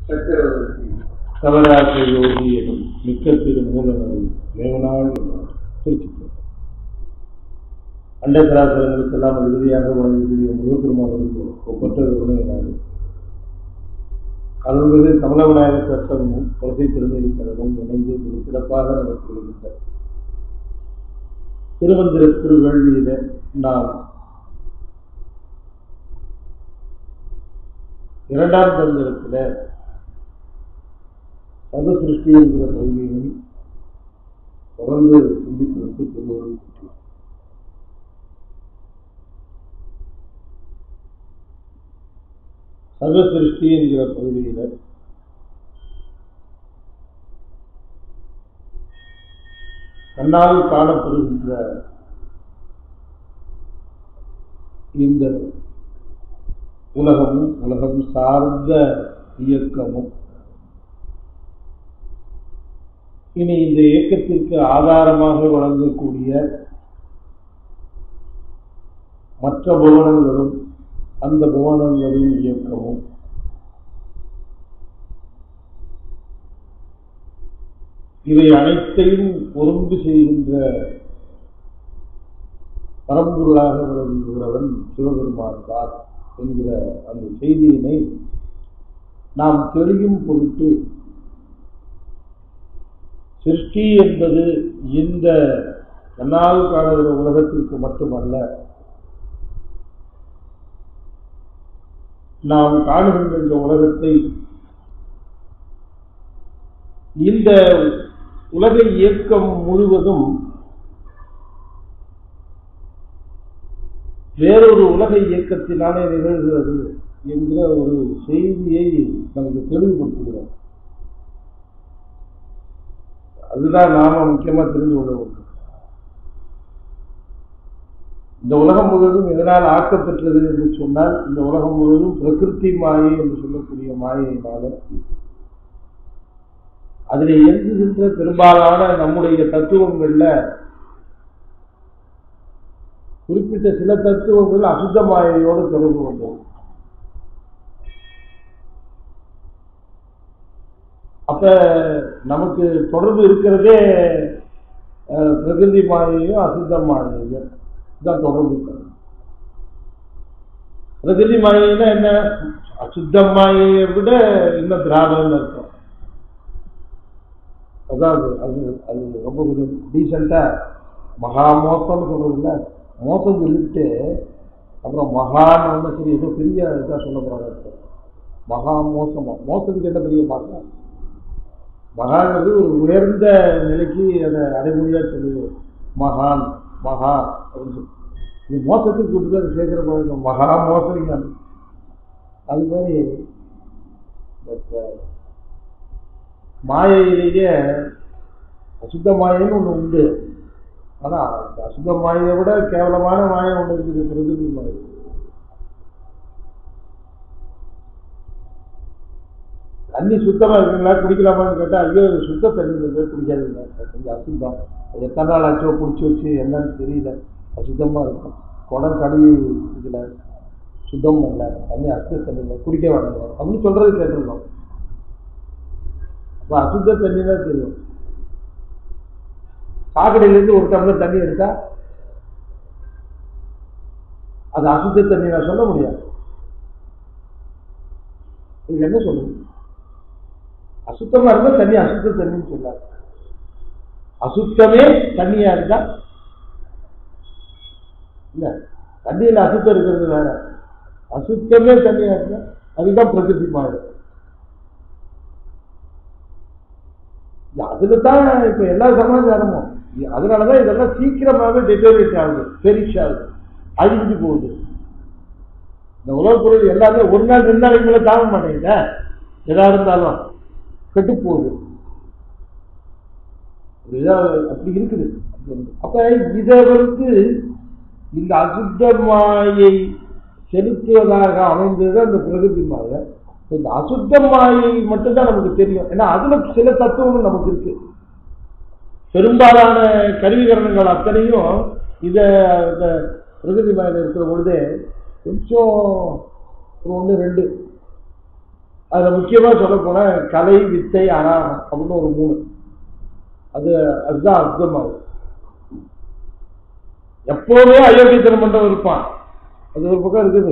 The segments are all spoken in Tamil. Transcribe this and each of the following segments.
சக்கரவர்த்தி கவராச யோகி எனும் மிக்க திரு மூலனது மேவனாள் என்றார் திருச்சி அண்டசராசரங்களுக்கெல்லாம் இறுதியாக வழங்கக்கூடிய முருகப்பெருமானுக்கு ஒப்பற்ற உணவினார் அருள்மிகு கமலவிநாயகர் சற்றமும் குலசை திருநெல்லிக்கடனும் இணைந்து மிக சிறப்பாக நடத்தி வருகின்ற திருமந்திர திருவேள்வியில நாம் இரண்டாம் தந்திரத்தில் சர்வ சிருஷ்டி என்கிற பகுதியினை தொடர்ந்து சிந்திப்பதற்கு திருவள்ளுவர் கூட்டினார் சர்வ சிருஷ்டி என்கிற பகுதியில கண்ணால் காணப்படுகின்ற இந்த உலகமும் உலகம் சார்ந்த இயக்கமும் இனி இந்த இயக்கத்திற்கு ஆதாரமாக வழங்கக்கூடிய மற்ற புவனங்களும் அந்த புவனங்களின் இயக்கமும் இவை அனைத்தையும் பொருந்து செய்கின்ற பரம்பொருளாக விளங்குகிறவன் சிவபெருமான் தான் என்கிற அந்த செய்தியினை நாம் தெளியும் பொருட்டு சிருஷ்டி என்பது இந்த கண்ணால் காணுகிற உலகத்திற்கு மட்டுமல்ல நாம் காணுகின்ற இந்த உலகத்தை இந்த உலக இயக்கம் முழுவதும் வேறொரு உலக இயக்கத்தினாலே நிகழ்கிறது என்கிற ஒரு செய்தியை நமக்கு தெளிவுபடுத்துகிறோம் அதுதான் நாம முக்கியமா தெரிந்து கொள்ள வேண்டும் இந்த உலகம் முழுவதும் எதனால் ஆக்கப்பெற்றது என்று சொன்னால் இந்த உலகம் முழுவதும் பிரகிருதி மாயை என்று சொல்லக்கூடிய மாயையினால அதில் இயங்குகின்ற பெரும்பாலான நம்முடைய தத்துவங்கள்ல குறிப்பிட்ட சில தத்துவங்கள் அசுத்த மாயையோடு தொடர்பு கொண்டது அப்ப நமக்கு தொடர்பு இருக்கிறதே பிரகிருதி மாயையும் அசுத்த மாயையும் தான் தொடர்பு பிரகிருதி மாயைன்னா என்ன அசுத்த மாயையை விட இன்னும் திராவிடம் இருக்கும் அதாவது அது அது ரொம்ப கொஞ்சம் டீசெண்டா மகா மோசம்னு சொல்றதுல மோசம் சொல்லிட்டு அப்புறம் மகான்னு ஒன்று சரி ஏதோ பெரிய இதாக சொல்ல போறாங்க மகா மோசமா மோசத்துக்கு என்ன பெரிய மகா மகாங்கிறது ஒரு உயர்ந்த நிலைக்கு அதை அடைமொழியா சொல்லுவோம் மகான் மகா அப்படின்னு சொல்லி இது மோசத்துக்கு கூட்டு அதை சேர்க்கிற போது மகா மோசம் அது மாதிரி மாயையிலேயே அசுத்த மாயைன்னு ஒன்று உண்டு ஆனால் அசுத்த மாயை விட கேவலமான மாயம் ஒன்று இருக்குது பிரகிருதி மாயை தண்ணி சுத்தமா இருக்குங்களா குடிக்கலாமான்னு கேட்டா ஐயோ இது சுத்த தண்ணி இருக்கு குடிக்காதுங்க கொஞ்சம் அசுத்தம் எத்தனை நாள் ஆச்சோ குடிச்சு வச்சு என்னன்னு தெரியல அசுத்தமா இருக்கும் குடம் கழுவி இதுல சுத்தம் இல்லை தண்ணி அசுத்த தண்ணி இல்லை குடிக்க வேண்டாங்க அப்படின்னு சொல்றது கேட்டிருக்கோம் அப்போ அசுத்த தண்ணி தான் தெரியும் சாக்கடையிலேருந்து ஒரு டம்ளர் தண்ணி எடுத்தா அது அசுத்த தண்ணி நான் சொல்ல முடியாது இதுக்கு என்ன சொல்லுங்க அசுத்தமா இருந்தா தண்ணி அசுத்த தண்ணின்னு சொல்லாது அசுத்தமே தண்ணியா இருந்தா இல்ல தண்ணியில அசுத்தம் இருக்கிறது வேற அசுத்தமே தண்ணியா இருந்தா அதுதான் பிரகிருதி மாறு அதுல தான் இப்ப எல்லா சமாச்சாரமும் அதனாலதான் இதெல்லாம் சீக்கிரமாவே டெட்டோரேட் ஆகுது பெரிஷ் ஆகுது அழிஞ்சு போகுது இந்த உலக பொருள் எல்லாமே ஒரு நாள் ரெண்டு நாளைக்கு மேல தாங்க மாட்டேங்குதா எதா இருந்தாலும் கெட்டு போகுது அப்படி இருக்குது அப்ப இத வந்து இந்த அசுத்த மாயை செலுத்துவதாக அமைந்தது அந்த பிரகிருதி மாயை இந்த அசுத்த மாயை மட்டும்தான் நமக்கு தெரியும் ஏன்னா அதுல சில தத்துவங்கள் நமக்கு இருக்கு பெரும்பாலான கருவிகரணங்கள் அத்தனையும் இத இந்த பிரகிருதி மாயில இருக்கிற பொழுது கொஞ்சம் ஒரு ஒன்று ரெண்டு அதுல முக்கியமா சொல்ல போனா கலை வித்தை அனாகம் அப்படின்னு ஒரு மூணு அது அதுதான் அர்த்தமாகும் எப்போதுமே அயோக்கியத்தனம் பண்றவன் இருப்பான் அது ஒரு பக்கம் இருக்குது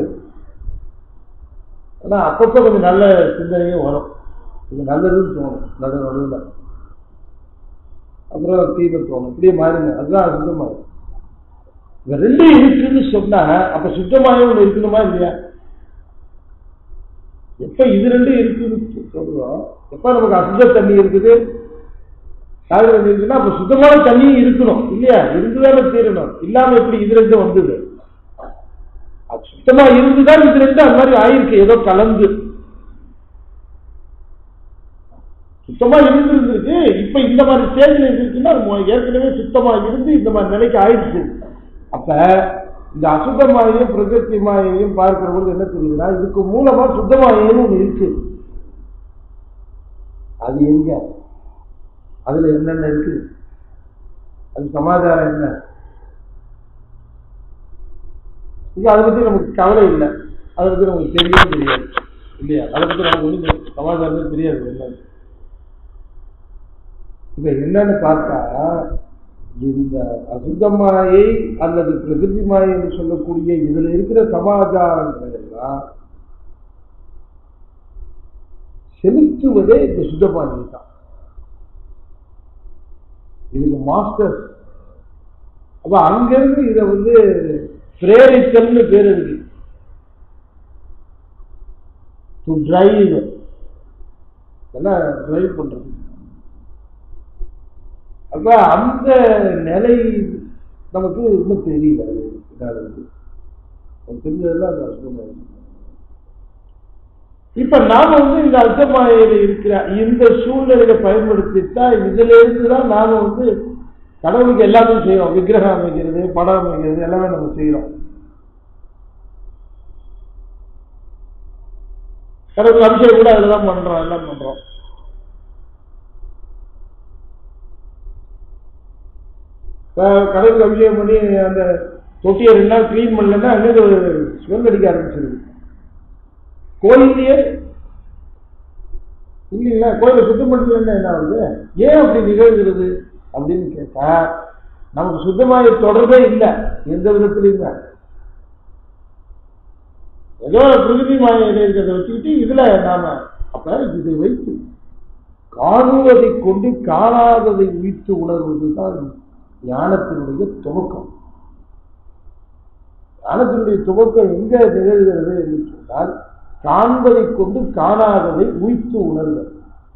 ஆனா அப்பப்போ கொஞ்சம் நல்ல சிந்தனையும் வரும் இது நல்லதுன்னு தோணும் நல்ல நடுவில் அப்புறம் தீமை தோணும் இப்படியே மாறுங்க அதுதான் சுத்தமாகும் இந்த ரெண்டும் இருக்குன்னு சொன்னா அப்ப சுத்தமாக ஒன்று இருக்கணுமா இல்லையா எப்ப இது ரெண்டும் இருக்குன்னு சொல்றோம் எப்ப நமக்கு அசுத்த தண்ணி இருக்குது காவிரி தண்ணி இருக்குன்னா அப்ப சுத்தமான தண்ணியும் இருக்கணும் இல்லையா இருந்துதானே தீரணும் இல்லாம எப்படி இது ரெண்டும் வந்தது அது சுத்தமா இருந்துதான் இது ரெண்டும் அந்த மாதிரி ஆயிருக்கு ஏதோ கலந்து சுத்தமா இருந்திருக்கு இப்ப இந்த மாதிரி ஸ்டேஜ்ல இருக்குன்னா அது ஏற்கனவே சுத்தமா இருந்து இந்த மாதிரி நிலைக்கு ஆயிடுச்சு அப்ப இந்த அசுத்த மாயையும் பிரகிருதி மாயையும் பார்க்கிற பொழுது என்ன தெரியுதுன்னா இதுக்கு மூலமா சுத்த மாயைன்னு ஒண்ணு இருக்கு அது எங்க அதுல என்னென்ன இருக்கு அது சமாச்சாரம் என்ன இது அதை பத்தி நமக்கு கவலை இல்லை அதை பத்தி நமக்கு தெரியவே தெரியாது இல்லையா அதை பத்தி நமக்கு ஒன்றும் சமாச்சாரமே தெரியாது என்னன்னு இப்ப என்னன்னு பார்த்தா இந்த அசுத்தமாயை அல்லது பிரகிருதி மாயை என்று சொல்லக்கூடிய இதுல இருக்கிற சமாச்சாரங்கள் எல்லாம் செலுத்துவதே இந்த சுத்தமாயை தான் இதுக்கு மாஸ்டர் அப்ப அங்கிருந்து இதை வந்து பிரேரித்தல்னு பேர் இருக்கு டு டிரைவ் எல்லாம் டிரைவ் பண்றது அப்ப அந்த நிலை நமக்கு இன்னும் தெரியல அது இதாக இருக்கு நமக்கு தெரிஞ்சதெல்லாம் அந்த அசுத்தமாயை இப்ப நாம வந்து இந்த அசுத்தமாயில இருக்கிற இந்த சூழ்நிலையை பயன்படுத்தித்தான் இதுல இருந்து தான் நாம வந்து கடவுளுக்கு எல்லாத்தையும் செய்யறோம் விக்கிரகம் அமைக்கிறது படம் அமைக்கிறது எல்லாமே நம்ம செய்யறோம் கடவுள் அபிஷேகம் கூட அதுதான் பண்றோம் எல்லாம் பண்றோம் கடவுளுக்கு அபிஷேகம் பண்ணி அந்த தொட்டியை ரெண்டு நாள் கிளீன் பண்ணலன்னா அங்கே ஸ்மெல் அடிக்க ஆரம்பிச்சிருது கோயிலையே இல்லைங்களா கோயிலை சுத்தம் பண்ணுறது என்ன ஆகுது ஏன் அப்படி நிகழ்கிறது அப்படின்னு கேட்டா நமக்கு சுத்தமாய தொடர்பே இல்லை எந்த விதத்துலையும் ஏதோ பிரகிருதி மாயில இருக்கிறத வச்சுக்கிட்டு இதுல நாம அப்ப இதை வைத்து காணுவதை கொண்டு காணாததை உயிர்த்து உணர்வதுதான் ஞானத்தினுடைய துவக்கம் ஞானத்தினுடைய துவக்கம் எங்க நிகழ்கிறது என்று சொன்னால் காண்பதை கொண்டு காணாததை உயிர்த்து உணர்தல்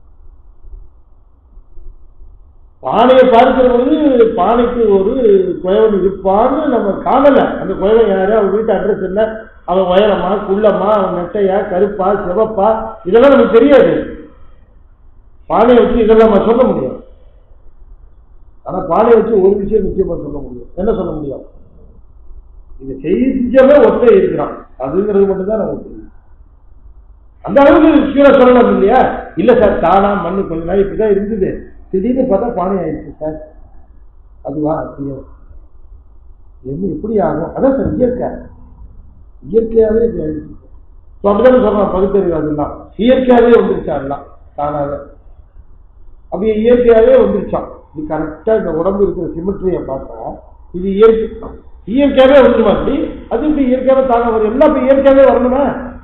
பானையை பார்க்கிற பொழுது பானைக்கு ஒரு குயவன் இருப்பான்னு நம்ம காணல அந்த குயவன் யாரு அவன் வீட்டு அட்ரஸ் என்ன அவன் உயரமா குள்ளமா அவன் நெட்டையா கருப்பா சிவப்பா இதெல்லாம் நமக்கு தெரியாது பானையை வச்சு இதெல்லாம் நம்ம சொல்ல முடியும் ஆனா பானையை வச்சு ஒரு விஷயம் நிச்சயமா சொல்ல முடியும் என்ன சொல்ல முடியும் இது செஞ்சவன் ஒற்றை இருக்கிறான் அதுங்கிறது மட்டும்தான் நமக்கு தெரியும் அந்த அளவுக்கு கீழே சொல்லணும் இல்லையா இல்ல சார் தானா மண்ணு கொஞ்ச நாள் இப்படிதான் இருந்தது திடீர்னு பார்த்தா பானை ஆயிடுச்சு சார் அதுவா அப்படியா என்ன எப்படி ஆகும் அதான் சார் இயற்கை இயற்கையாவே இப்படி ஆயிடுச்சு ஸோ அப்படிதான் சொல்றான் பகுத்தறிவு அதெல்லாம் இயற்கையாவே வந்துருச்சா எல்லாம் தானாக அப்படியே இயற்கையாவே வந்துருச்சான் இது கரெக்டா இந்த உடம்பு இருக்கிற சிமெட்ரியை பார்த்தா இது இயற்கை இயற்கையாவே வந்துருமா அப்படி அது இப்படி இயற்கையாவே தாங்க வரும் எல்லாம் இப்ப இயற்கையாவே வரணுமா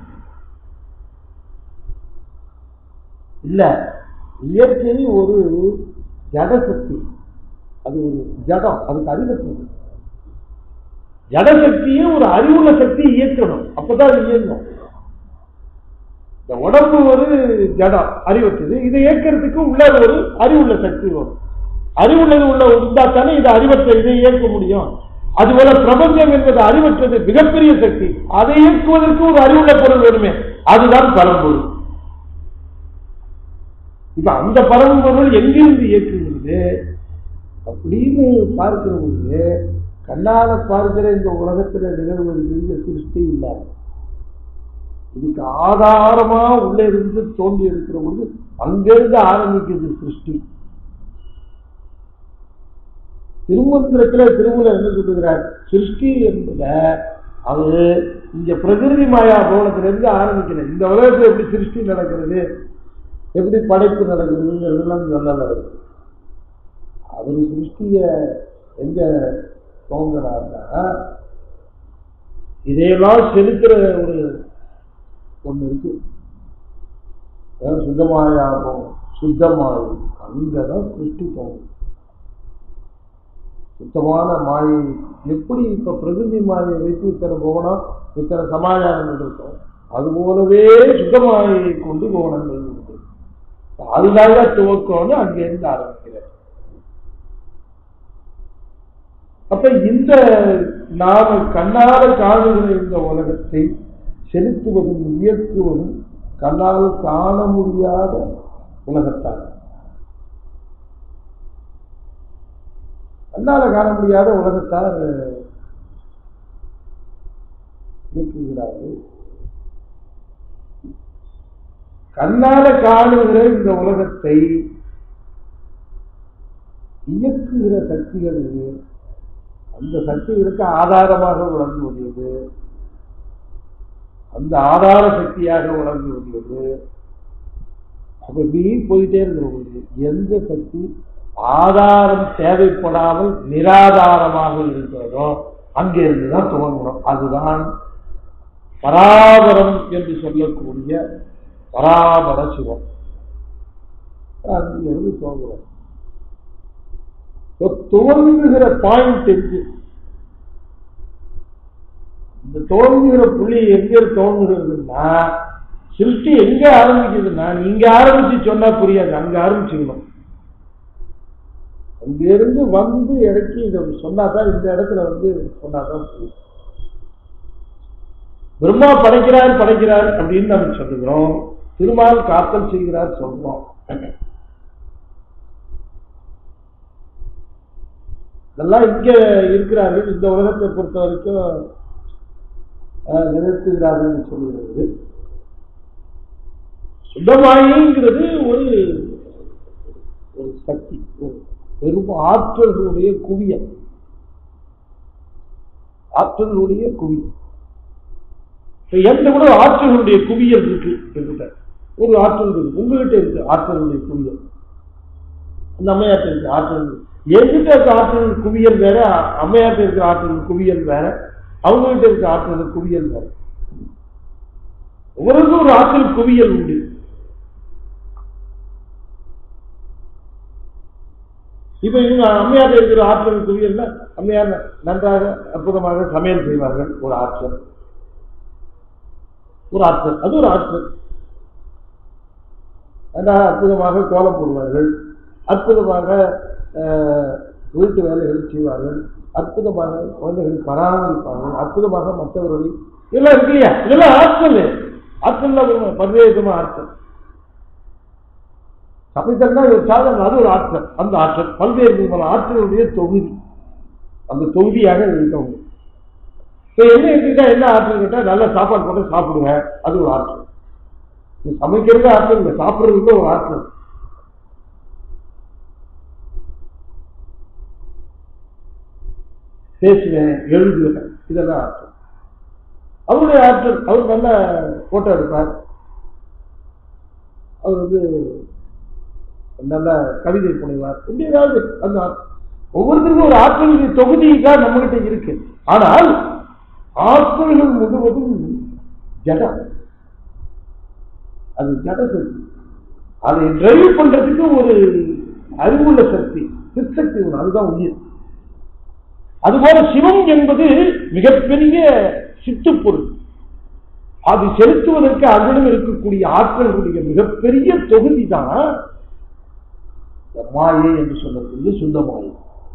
இல்ல இயற்கை ஒரு ஜடசக்தி அது ஒரு ஜடம் அதுக்கு அறிவற்றது ஜடசக்தியே ஒரு அறிவுள்ள சக்தி இயக்கணும் அப்பதான் அது இயங்கும் இந்த உடம்பு ஒரு ஜடம் அறிவற்றது இதை இயக்கிறதுக்கு உள்ள ஒரு அறிவுள்ள சக்தி வரும் அறிவுள்ளது உள்ள இருந்தா தானே இதை அறிவற்ற இதை இயக்க முடியும் அதுபோல பிரபஞ்சம் என்பது அறிவற்றது மிகப்பெரிய சக்தி அதை இயக்குவதற்கு ஒரு அறிவுள்ள பொருள் வேணுமே அதுதான் பரம்பொருள் இப்ப அந்த பரம்பொருள் எங்கிருந்து இயக்குகிறது அப்படின்னு பார்க்கிற பொழுது கண்ணால பார்க்கிற இந்த உலகத்துல நிகழ்வது இந்த சிருஷ்டி இல்லை இதுக்கு ஆதாரமா உள்ள இருந்து தோன்றி இருக்கிற பொழுது அங்கிருந்து ஆரம்பிக்கிறது சிருஷ்டி திருமந்திரத்துல திருமூலர் என்ன சொல்லுகிறார் சிருஷ்டி என்பத அது இங்க பிரகிருதி மாயா கோலத்துல இருந்து ஆரம்பிக்கல இந்த உலகத்துல எப்படி சிருஷ்டி நடக்கிறது எப்படி படைப்பு நடக்குதுங்கிறதுலாம் சொல்லல அவரு. அவர் சிருஷ்டிய எங்க தோங்குறாருன்னா இதையெல்லாம் செலுத்துற ஒரு ஒண்ணு இருக்கு அதாவது சுத்தமாயாகும் சுத்தமாயும் அங்கதான் சிருஷ்டி தோணும் சுத்தமான மாயை எப்படி இப்ப பிரகிருதி மாயை வைத்து இத்தனை கோணம் இத்தனை சமாச்சாரங்கள் இருக்கும் அது போலவே சுத்தமாயை கொண்டு கோணங்கள் உண்டு அதுதாக துவக்கம்னு அங்கிருந்து ஆரம்பிக்கிறார் அப்ப இந்த நாம கண்ணால காணுகிற இந்த உலகத்தை செலுத்துவதும் இயக்குவதும் கண்ணால் காண முடியாத உலகத்தால் கண்ணால காண முடியாத உலகத்தால் இயக்குகிறார்கள் கண்ணால காணுகிற இந்த உலகத்தை இயக்குகிற சக்திகள் எது? அந்த சக்திகளுக்கு ஆதாரமாக விளங்குவது அந்த ஆதார சக்தியாக விளங்குவது அப்ப இப்படி போயிட்டே இருக்கிற எந்த சக்தி ஆதாரம் தேவைப்படாமல் நிராதாரமாக இருக்கிறதோ அங்கிருந்து தான் துவங்கணும் அதுதான் பராபரம் என்று சொல்லக்கூடிய பராபர சிவம் அங்கிருந்து துவங்குறோம் இப்ப துவங்குகிற பாயிண்ட் இருக்கு இந்த துவங்குகிற புள்ளி எங்க துவங்குகிறதுன்னா சிருஷ்டி எங்க ஆரம்பிக்குதுன்னா நீங்க ஆரம்பிச்சு சொன்னா புரியாது அங்க ஆரம்பிச்சுக்கணும் அங்கிருந்து வந்து இறக்கி இதை சொன்னாதான் இந்த இடத்துல வந்து சொன்னாதான் புரியும் பிரம்மா படைக்கிறார் படைக்கிறார் அப்படின்னு நம்ம சொல்லுகிறோம் திருமால் காத்தல் செய்கிறார் சொல்றோம் இதெல்லாம் இங்க இருக்கிறார்கள் இந்த உலகத்தை பொறுத்த வரைக்கும் அஹ், நிறுத்துகிறார்கள் என்று சொல்லுகிறது சுத்தமாயிங்கிறது ஒரு ஒரு சக்தி ஒரு பெரும் ஆற்றல்களுடைய குவியல் ஆற்றல்களுடைய குவியல் இப்ப எந்த கூட ஆற்றல்களுடைய குவியல் இருக்கு என்கிட்ட ஒரு ஆற்றல் இருக்கு உங்ககிட்ட இருக்கு ஆற்றல்களுடைய குவியல் அந்த அம்மையாட்ட இருக்கு ஆற்றல் என்கிட்ட இருக்க ஆற்றல் குவியல் வேற அம்மையாட்ட இருக்கிற ஆற்றல் குவியல் வேற அவங்ககிட்ட இருக்க ஆற்றல் குவியல் வேற ஒவ்வொருக்கும் ஒரு ஆற்றல் குவியல் உண்டு இப்ப இவங்க அம்மையார் இருக்கிற ஆற்றல் குவியல்னா அம்மையார் நன்றாக அற்புதமாக சமையல் செய்வார்கள் ஒரு ஆற்றல் ஒரு ஆற்றல் அது ஒரு ஆற்றல் நன்றாக அற்புதமாக கோலம் போடுவார்கள் அற்புதமாக அஹ், வீட்டு வேலைகள் செய்வார்கள் அற்புதமாக குழந்தைகளை பராமரிப்பார்கள் அற்புதமாக மற்றவர்களை இதெல்லாம் இருக்கு இல்லையா இதெல்லாம் ஆற்றல் ஆற்றல் பல்வேறு விதமான ஆற்றல் சமைத்தல்னா ஒரு சாதனை அது ஒரு ஆற்றல் அந்த ஆற்றல் பல்வேறு விதமான ஆற்றலுடைய தொகுதி அந்த தொகுதியாக இருக்கவங்க இப்போ என்ன எடுத்துக்கிட்டா என்ன ஆற்றல் கேட்டா நல்ல சாப்பாடு போட்டு சாப்பிடுங்க அது ஒரு ஆற்றல் இது சமைக்கிறது ஆற்றல் இல்லை சாப்பிடுறதுக்கு ஒரு ஆற்றல் பேசுவேன் எழுதுவேன் இதெல்லாம் ஆற்றல் அவருடைய ஆற்றல் அவர் நல்ல போட்டோ எடுப்பார் அவர் வந்து நல்ல கவிதை புனைவார் இப்படி ஏதாவது அந்த ஆற்றல். ஒவ்வொருத்தருக்கும் ஒரு ஆற்றல் தொகுதி தான் நம்மகிட்ட இருக்கு ஆனால் ஆற்றல்கள் முழுவதும் ஜடம் அது ஜட சக்தி அதை டிரைவ் பண்றதுக்கு ஒரு அறிவுள்ள சக்தி சிற்சக்தி ஒன்று அதுதான் உயிர் அதுபோல சிவம் என்பது மிகப்பெரிய சித்துப்பொருள் அது செலுத்துவதற்கு அதிலும் இருக்கக்கூடிய ஆற்றல்களுடைய மிகப்பெரிய தொகுதி தான் இந்த மாயை என்று சொல்லக்கூடிய சுத்த மாயை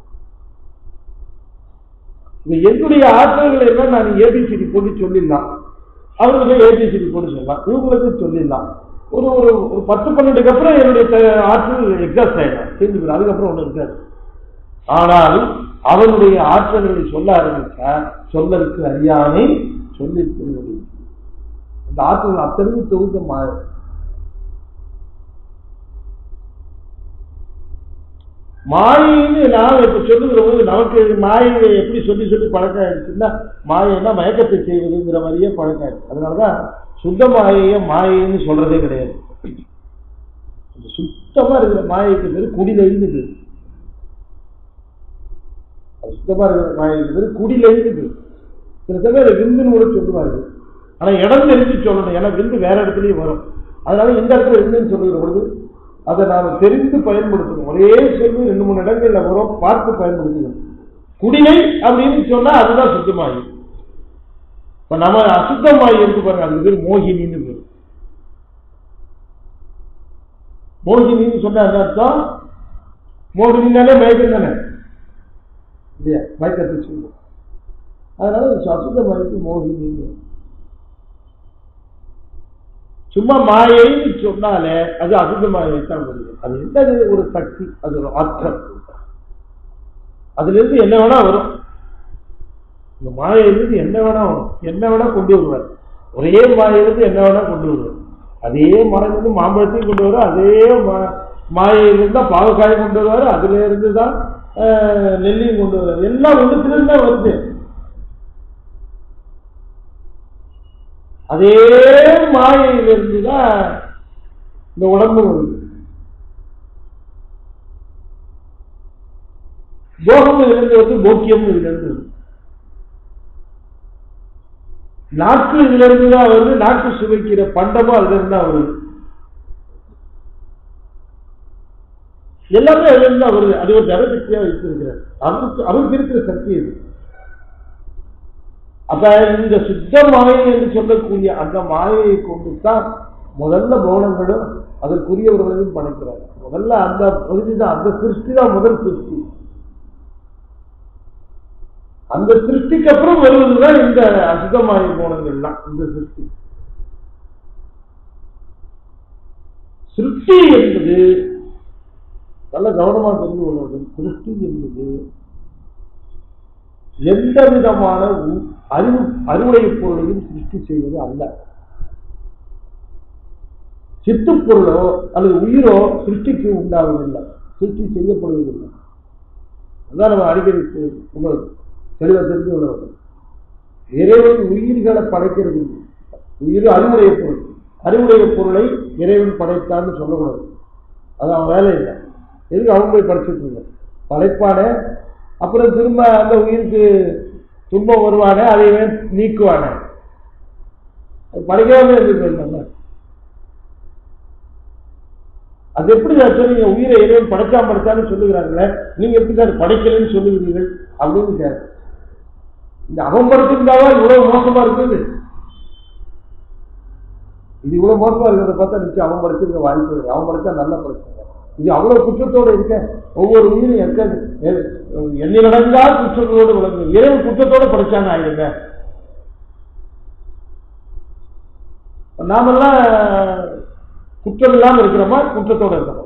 இப்ப என்னுடைய ஆற்றல்களை எல்லாம் நான் ஏபிசிடி போட்டு சொல்லிடலாம் அவங்களுக்கு ஏபிசிடி போட்டு சொல்லலாம் இவங்களுக்கு சொல்லிடலாம் ஒரு ஒரு ஒரு பத்து பன்னெண்டுக்கு அப்புறம் என்னுடைய த- ஆற்றல் எக்ஸாஸ்ட் ஆயிடும் தெரிஞ்சு போயிடும் அதுக்கப்புறம் ஒன்றும் இருக்காது ஆனால் அவனுடைய ஆற்றல்களை சொல்ல ஆரம்பித்தா சொல்லலுக்கு அறியாமை சொல்லி திருவடி அந்த ஆற்றல் அத்தனையும் தொகுந்த மா- மாயின்னு நாம் இப்ப சொல்லுகிற போது நமக்கு மாயை எப்படி சொல்லி சொல்லி பழக்கம் ஆயிடுச்சுன்னா மாயைன்னா மயக்கத்தை செய்வதுங்கிற மாதிரியே பழக்கம் ஆயிடுச்சு அதனாலதான் சுத்த மாயைய மாயைன்னு சொல்றதே கிடையாது இந்த சுத்தமா இருக்கிற மாயைக்கு பேரு குடிலைன்னு பேரு அது சுத்தமா இருக்கிற மாயைக்கு பேரு குடிலைன்னு பேரு சில சமயம் விந்துன்னு கூட சொல்லுவார்கள் ஆனா இடம் தெரிஞ்சு சொல்லணும் ஏன்னா விந்து வேற இடத்துலயும் வரும் அதனால இந்த இடத்துல விந்துன்னு சொல்லுகிற பொழுது அதை நாம் தெரிந்து பயன்படுத்தணும் ஒரே சொல்லு ரெண்டு மூணு இடங்கள்ல வரும் பார்த்து பயன்படுத்தணும் குடிலை அப்படின்னு சொன்னா அதுதான் சுத்தமாயி இப்ப நம்ம அசுத்தமாயி இருக்கு பாருங்க அதுக்கு பேர் மோகினின்னு பேர் மோகினின்னு சொன்னா என்ன அர்த்தம் மோகினினாலே மயக்கம் தானே இல்லையா மயக்கத்தை சொல்லுவோம் அதனால அசுத்தமாயிக்கு மோகினின்னு சும்மா மாயைன்னு சொன்னாலே அது அசுத்த மாயை தான் வருது அது என்னது ஒரு சக்தி அது ஒரு ஆற்றல் அதுல இருந்து என்ன வேணா வரும் இந்த மாயிலிருந்து என்ன வேணா வரும் என்ன வேணா கொண்டு வருவார் ஒரே மாயிலிருந்து என்ன வேணா கொண்டு வருவார் அதே மரத்திலிருந்து மாம்பழத்தையும் கொண்டு வருவார் அதே மா- மாயையிலிருந்து தான் பாவக்காயும் கொண்டு வருவார் அதுல இருந்து தான் ஆஹ், நெல்லியும் கொண்டு வருவார் எல்லாம் ஒன்றுத்திலிருந்து தான் வருது அதே மாயையிலிருந்து தான் இந்த உடம்பு வருது போகம் இதிலிருந்து வந்து போக்கியம் இதிலிருந்து வருது நாக்கு இதுல இருந்து தான் வருது நாக்கு சுவைக்கிற பண்டமும் அதுல இருந்து தான் வருது எல்லாமே அதுல இருந்து தான் வருது அது ஒரு ஜனசக்தியா வைத்திருக்கிறார் அவருக்கு அவருக்கு இருக்கிற சக்தி இது அப்ப இந்த சுத்த மாயை என்று சொல்லக்கூடிய அந்த மாயையை கொண்டு தான் முதல்ல பௌனங்களும் அதற்குரியவர்களையும் படைக்கிறார் முதல்ல அந்த பகுதி தான் அந்த சிருஷ்டி தான் முதல் சிருஷ்டி அந்த சிருஷ்டிக்கு அப்புறம் வருவதுதான் இந்த அசுத்தமாய கோணங்கள்லாம் இந்த சிருஷ்டி சிருஷ்டி என்பது நல்ல கவனமா தெரிந்து கொள்ள வேண்டும் சிருஷ்டி என்பது எந்த விதமான உ- அறிவு அறிவுடைய பொருளையும் சிருஷ்டி செய்வது அல்ல சித்துப் பொருளோ அல்லது உயிரோ சிருஷ்டிக்கு உண்டாவதில்லை சிருஷ்டி செய்யப்படுவதில்லை அதான் நம்ம அடிக்கடி தெ- உங்களுக்கு தெளிவாக தெரிந்து கொள்ள வேண்டும் இறைவன் உயிர்களை படைக்கிறது இல்லை. உயிர் அறிவுடைய பொருள் அறிவுடைய பொருளை இறைவன் படைத்தான்னு சொல்லக்கூடாது அது அவன் வேலை இல்லை எதுக்கு அவன் போய் படைச்சிட்டு இருக்க படைப்பானே அப்புறம் திரும்ப அந்த உயிருக்கு துன்பம் வருவானே அதை இவன் நீக்குவானே அது படைக்காம இருக்கு அது எப்படி சார் சொன்னீங்க உயிரை இறைவன் படைக்காம படைச்சான்னு சொல்லுகிறாங்களே நீங்க எப்படி சார் படைக்கலைன்னு சொல்லுகிறீர்கள் அப்படின்னு கேட்க இந்த அவன் படைச்சிருந்தாவா இவ்வளவு மோசமா இருக்குது இது இவ்வளவு மோசமா இருக்கிறத பார்த்தா நிச்சயம் அவன் படைச்சிருக்க வாய்ப்பு இருக்கு அவன் படைச்சா நல்லா படைச்சாங்க இது அவ்வளவு குற்றத்தோட இருக்க ஒவ்வொரு உயிரும் எக்க எண்ணிலடங்கா குற்றங்களோடு விளங்கு இறைவன் குற்றத்தோட படைச்சாங்க ஆயிடுங்க நாமெல்லாம் குற்றம் இல்லாம இருக்கிறோமா குற்றத்தோட இருக்கிறோம்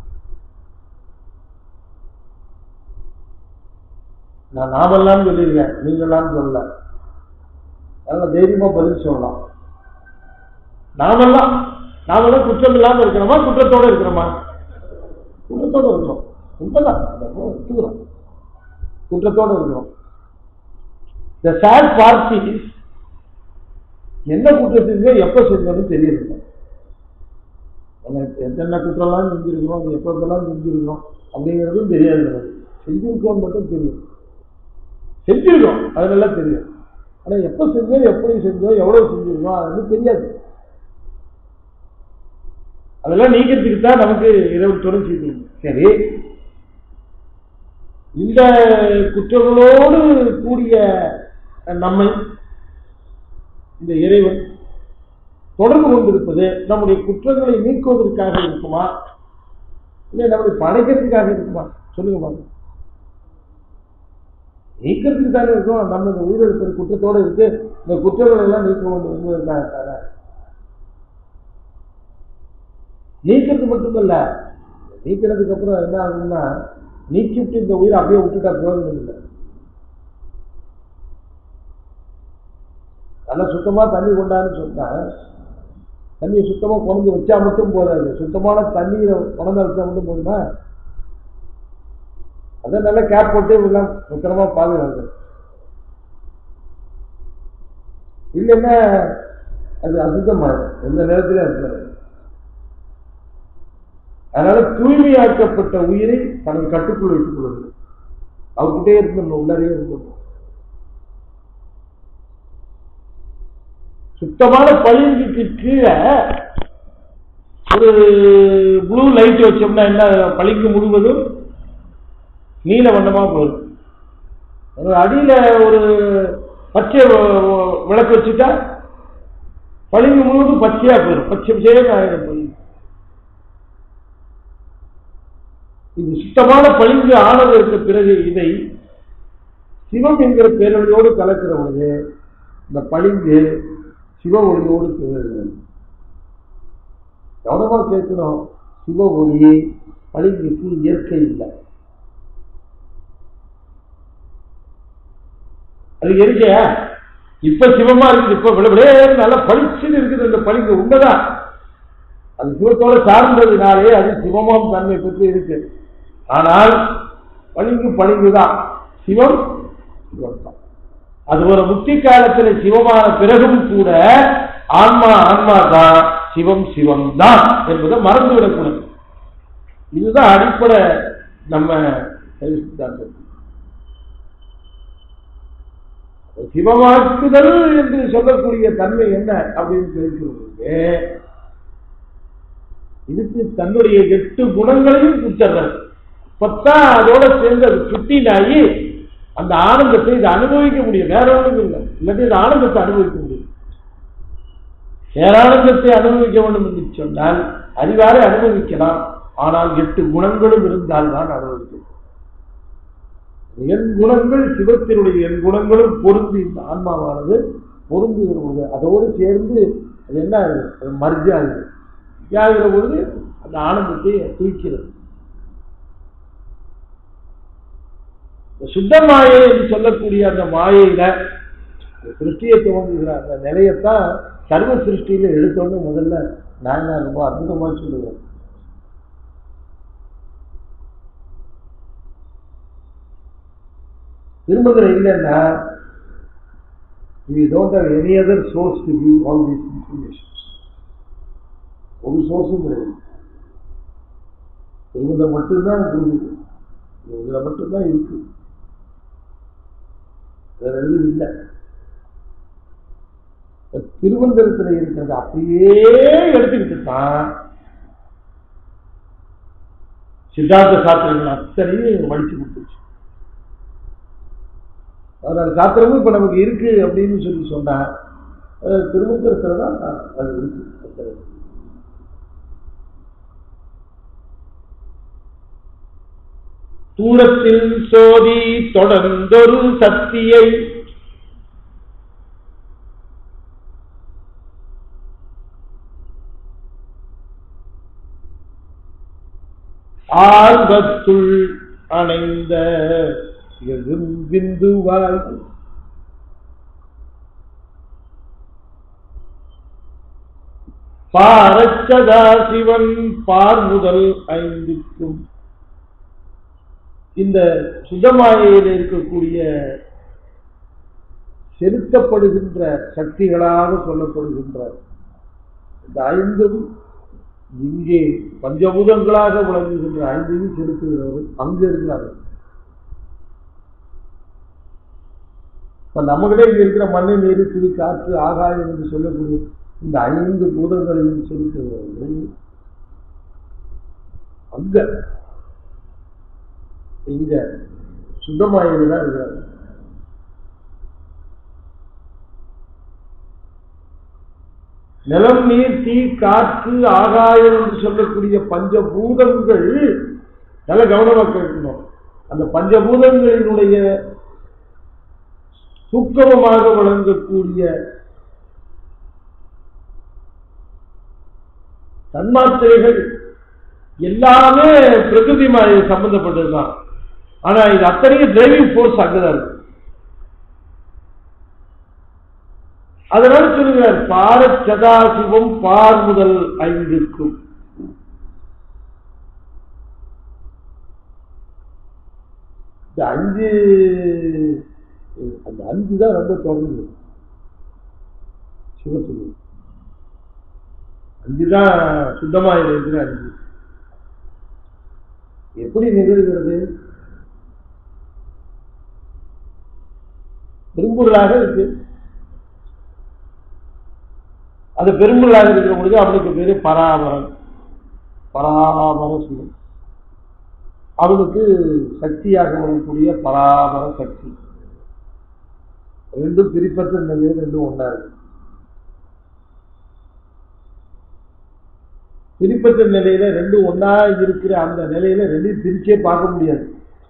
நான் நாமெல்லாம் சொல்லியிருக்கேன் நீங்களாம் சொல்லல நல்ல தைரியமா பதில் சொல்லலாம் நாமெல்லாம் நாமெல்லாம் குற்றம் இல்லாம இருக்கிறோமா குற்றத்தோட இருக்கிறோமா குற்றத்தோட இருக்கிறோம் உண்மைதான் அதை ஒத்துக்கிறோம் குற்றத்தோட இருக்கிறோம் இந்த சேட் பார்ட்டி என்ன குற்றம் செஞ்சோ எப்ப செஞ்சோன்னு தெரியல என்னென்ன குற்றம்லாம் செஞ்சிருக்கிறோம் அது எப்ப எப்பெல்லாம் செஞ்சிருக்கிறோம் அப்படிங்கிறதும் தெரியாது நமக்கு செஞ்சிருக்கோம் மட்டும் தெரியும் செஞ்சிருக்கோம் அதெல்லாம் தெரியும் ஆனா எப்ப செஞ்சோம் எப்படி செஞ்சோம் எவ்வளவு செஞ்சிருக்கோம் அது வந்து தெரியாது அதெல்லாம் நீக்கிறதுக்கு தான் நமக்கு இரவு துணை செய்திருக்கும் சரி இந்த குற்றங்களோடு கூடிய நம்மை இந்த இறைவன் தொடர்பு கொண்டிருப்பது நம்முடைய குற்றங்களை நீக்குவதற்காக இருக்குமா இல்லை நம்முடைய படைக்கிறதுக்காக இருக்குமா சொல்லுங்க பாருங்க நீக்கிறதுக்கு தானே இருக்கும் நம்ம இந்த உயிரிழக்கிற குற்றத்தோட இருக்கு இந்த குற்றங்களை எல்லாம் நீக்க வேண்டும் என்பதற்காக தானே நீக்கிறது மட்டுமல்ல நீக்கிறதுக்கு அப்புறம் என்ன ஆகும்னா நீக்கிவிட்டு இந்த உயிரை அப்படியே விட்டுட்டா பிரயோஜனம் இல்லை நல்லா சுத்தமா தண்ணி கொண்டான்னு சொன்னா தண்ணியை சுத்தமா கொண்டு வச்சா மட்டும் போதாது சுத்தமான தண்ணீரை கொண்டு வச்சா மட்டும் போதுமா அதை நல்லா கேப் போட்டு எல்லாம் பத்திரமா பாதுகாக்கணும் இல்லைன்னா அது அசுத்தமாயிடும் எந்த நேரத்திலும் அசுத்தமாயிடும் அதனால தூய்மையாக்கப்பட்ட உயிரை தனது கட்டுக்குள் வைத்துக் கொள்வது அவர்கிட்டே இருந்தோம் உள்ளரே இருந்தோம் சுத்தமான பளிங்குக்கு கீழே ஒரு ப்ளூ லைட் வச்சோம்னா என்ன பளிங்கு முழுவதும் நீல வண்ணமா போகும் ஒரு அடியில ஒரு பச்சை வ- வ- விளக்கு வச்சுட்டா பளிங்கு முழுவதும் பச்சையா போயிடும் பச்சை பச்சையாக ஆயிடும் பளிங்கு இது சுத்தமான பளிங்கு ஆனதற்கு பிறகு இதை சிவம் என்கிற பேரொழியோடு கலக்கிற பொழுது இந்த பளிங்கு சிவ ஒளியோடு சேர்கிறது கவனமா கேட்கணும் சிவ ஒளி பளிங்குக்கு இயற்கை இல்லை அது இயற்கையா இப்ப சிவமா இருக்குது இப்ப விளவிலே நல்லா பளிச்சுன்னு இருக்குது அந்த பளிங்கு உண்மைதான் அது சிவத்தோட சார்ந்ததுனாலே அது சிவமாம் தன்மை பெற்று இருக்கு ஆனால் பளிங்கு பளிங்குதான் சிவம் சிவம் தான் அது ஒரு முக்தி காலத்துல சிவமான பிறகும் கூட ஆன்மா ஆன்மா தான் சிவம் சிவம் தான் என்பதை மறந்து விடக்கூடாது இதுதான் அடிப்படை நம்ம சைவ சித்தாந்தம் சிவமாக்குதல் என்று சொல்லக்கூடிய தன்மை என்ன அப்படின்னு கேட்கிறவங்களுக்கு இதுக்கு தன்னுடைய எட்டு குணங்களையும் கொடுத்துறாரு அப்பத்தான் அதோட சேர்ந்து அது சுட்டினாயி அந்த ஆனந்தத்தை இது அனுபவிக்க முடியும் வேற ஒன்றும் இல்லை இல்லாட்டி இந்த ஆனந்தத்தை அனுபவிக்க முடியும் பேரானந்தத்தை அனுபவிக்க வேண்டும் என்று சொன்னால் அறிவாரை அனுபவிக்கலாம் ஆனால் எட்டு குணங்களும் இருந்தால் தான் அனுபவிக்கும் என் குணங்கள் சிவத்தினுடைய என் குணங்களும் பொருந்தி இந்த ஆன்மாவானது பொருந்துகிற பொழுது அதோடு சேர்ந்து அது என்ன ஆகுது அது மர்ஜாகுது ஆகிற பொழுது அந்த ஆனந்தத்தை தூக்கிறது இந்த சுத்த மாயை என்று சொல்லக்கூடிய அந்த மாயையில சிருஷ்டியை துவங்குகிற அந்த நிலையத்தான் சர்வ சிருஷ்டியில எடுத்தோன்னு முதல்ல நான் ரொம்ப அற்புதமா சொல்லுவேன் திருமதுரை இல்லைன்னா we don't have any other source to give all these information. ஒரு சோர்ஸும் கிடையாது திருமதை மட்டும்தான் கொடுக்குது இதுல மட்டும்தான் இருக்கு வேற எதுவும் இல்லை திருவனந்தபுரத்தில் இருக்கிறது அப்படியே எடுத்துக்கிட்டு தான் சித்தாந்த சாஸ்திரங்கள் அத்தனையும் மடிச்சு கொடுத்துருச்சு அதனால சாத்திரமும் இப்ப நமக்கு இருக்கு அப்படின்னு சொல்லி சொன்னா அஹ் திருமந்திரத்துல தான் அது இருக்கு அத்தனை. தூரத்தில் சோதி தொடர்ந்தொரு சக்தியை ஆர்வத்துள் அணைந்த எழும்பிந்துவாய் பாரச்சதா சிவன் பார்முதல் ஐந்துக்கும் இந்த சுத்தமாயில் இருக்கக்கூடிய செலுத்தப்படுகின்ற சக்திகளாக சொல்லப்படுகின்ற இந்த ஐந்தும் இங்கே பஞ்சபூதங்களாக விளங்குகின்ற ஐந்தையும் செலுத்துகிறவர் அங்கு இருக்கிறார்கள் இப்ப நம்மகிட்ட இங்க இருக்கிற மண்ணு நீர் தீ காற்று ஆகாயம் என்று சொல்லக்கூடிய இந்த ஐந்து பூதங்களையும் செலுத்துகிறவர்கள் அங்க இங்க சுத்தமாயில தான் இருக்கிறாங்க நிலம் நீர் தீ காற்று ஆகாயம் என்று சொல்லக்கூடிய பஞ்சபூதங்கள் நல்ல கவனமா கேட்கணும் அந்த பஞ்சபூதங்களினுடைய சூக்கமமாக வழங்கக்கூடிய தன்மாத்திரைகள் எல்லாமே பிரகிருதி மாயை சம்பந்தப்பட்டதுதான் ஆனா இது அத்தனையும் டிரைவிங் ஃபோர்ஸ் அங்கதான் இருக்கு அதனால சொல்லுகிறார் பார சதாசிவம் பார் முதல் ஐந்துக்கும் இந்த அஞ்சு அந்த அஞ்சு தான் ரொம்ப தொடர்ந்து சிவத்துக்கு அஞ்சு தான் சுத்தமாக இருக்கிற அஞ்சு எப்படி நிகழ்கிறது பெரும்பொருளாக இருக்கு அது பெரும்பொருளாக இருக்கிற பொழுது அவனுக்கு பேரு பராபரன் பராபர சிவன் அவனுக்கு சக்தியாக வரக்கூடிய பராபர சக்தி ரெண்டும் பிரிப்பற்ற நிலையில் ரெண்டும் ஒன்றா இருக்கு பிரிப்பற்ற நிலையில ரெண்டும் ஒன்றா இருக்கிற அந்த நிலையில ரெண்டையும் பிரிச்சே பார்க்க முடியாது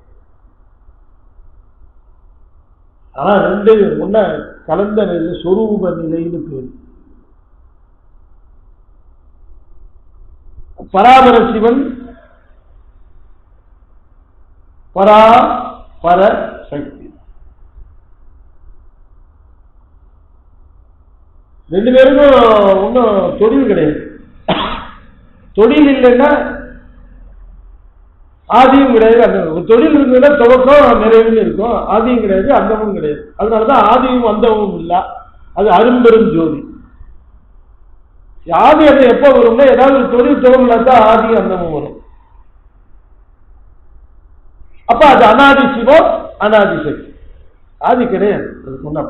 ஆனா ரெண்டு ஒன்ன கலந்த நிலையில சொரூப நிலைன்னு பேர் பராபர சிவன் பரா பர சக்தி ரெண்டு பேருக்கும் ஒன்றும் தொழில் கிடையாது தொழில் இல்லைன்னா ஆதியும் கிடையாது அந்த ஒரு தொழில் இருந்ததுன்னா துவக்கம் நிறைவுன்னு இருக்கும் ஆதியும் கிடையாது அந்தமும் கிடையாது அதனாலதான் ஆதியும் அந்தமும் இல்ல அது அரும்பெரும் ஜோதி ஆதி அது எப்போ வரும்னா ஏதாவது ஒரு தொழில் துவங்கினா தான் ஆதி அந்தமும் வரும் அப்ப அது அனாதி சிவம் அனாதி சக்தி ஆதி கிடையாது அது சொன்ன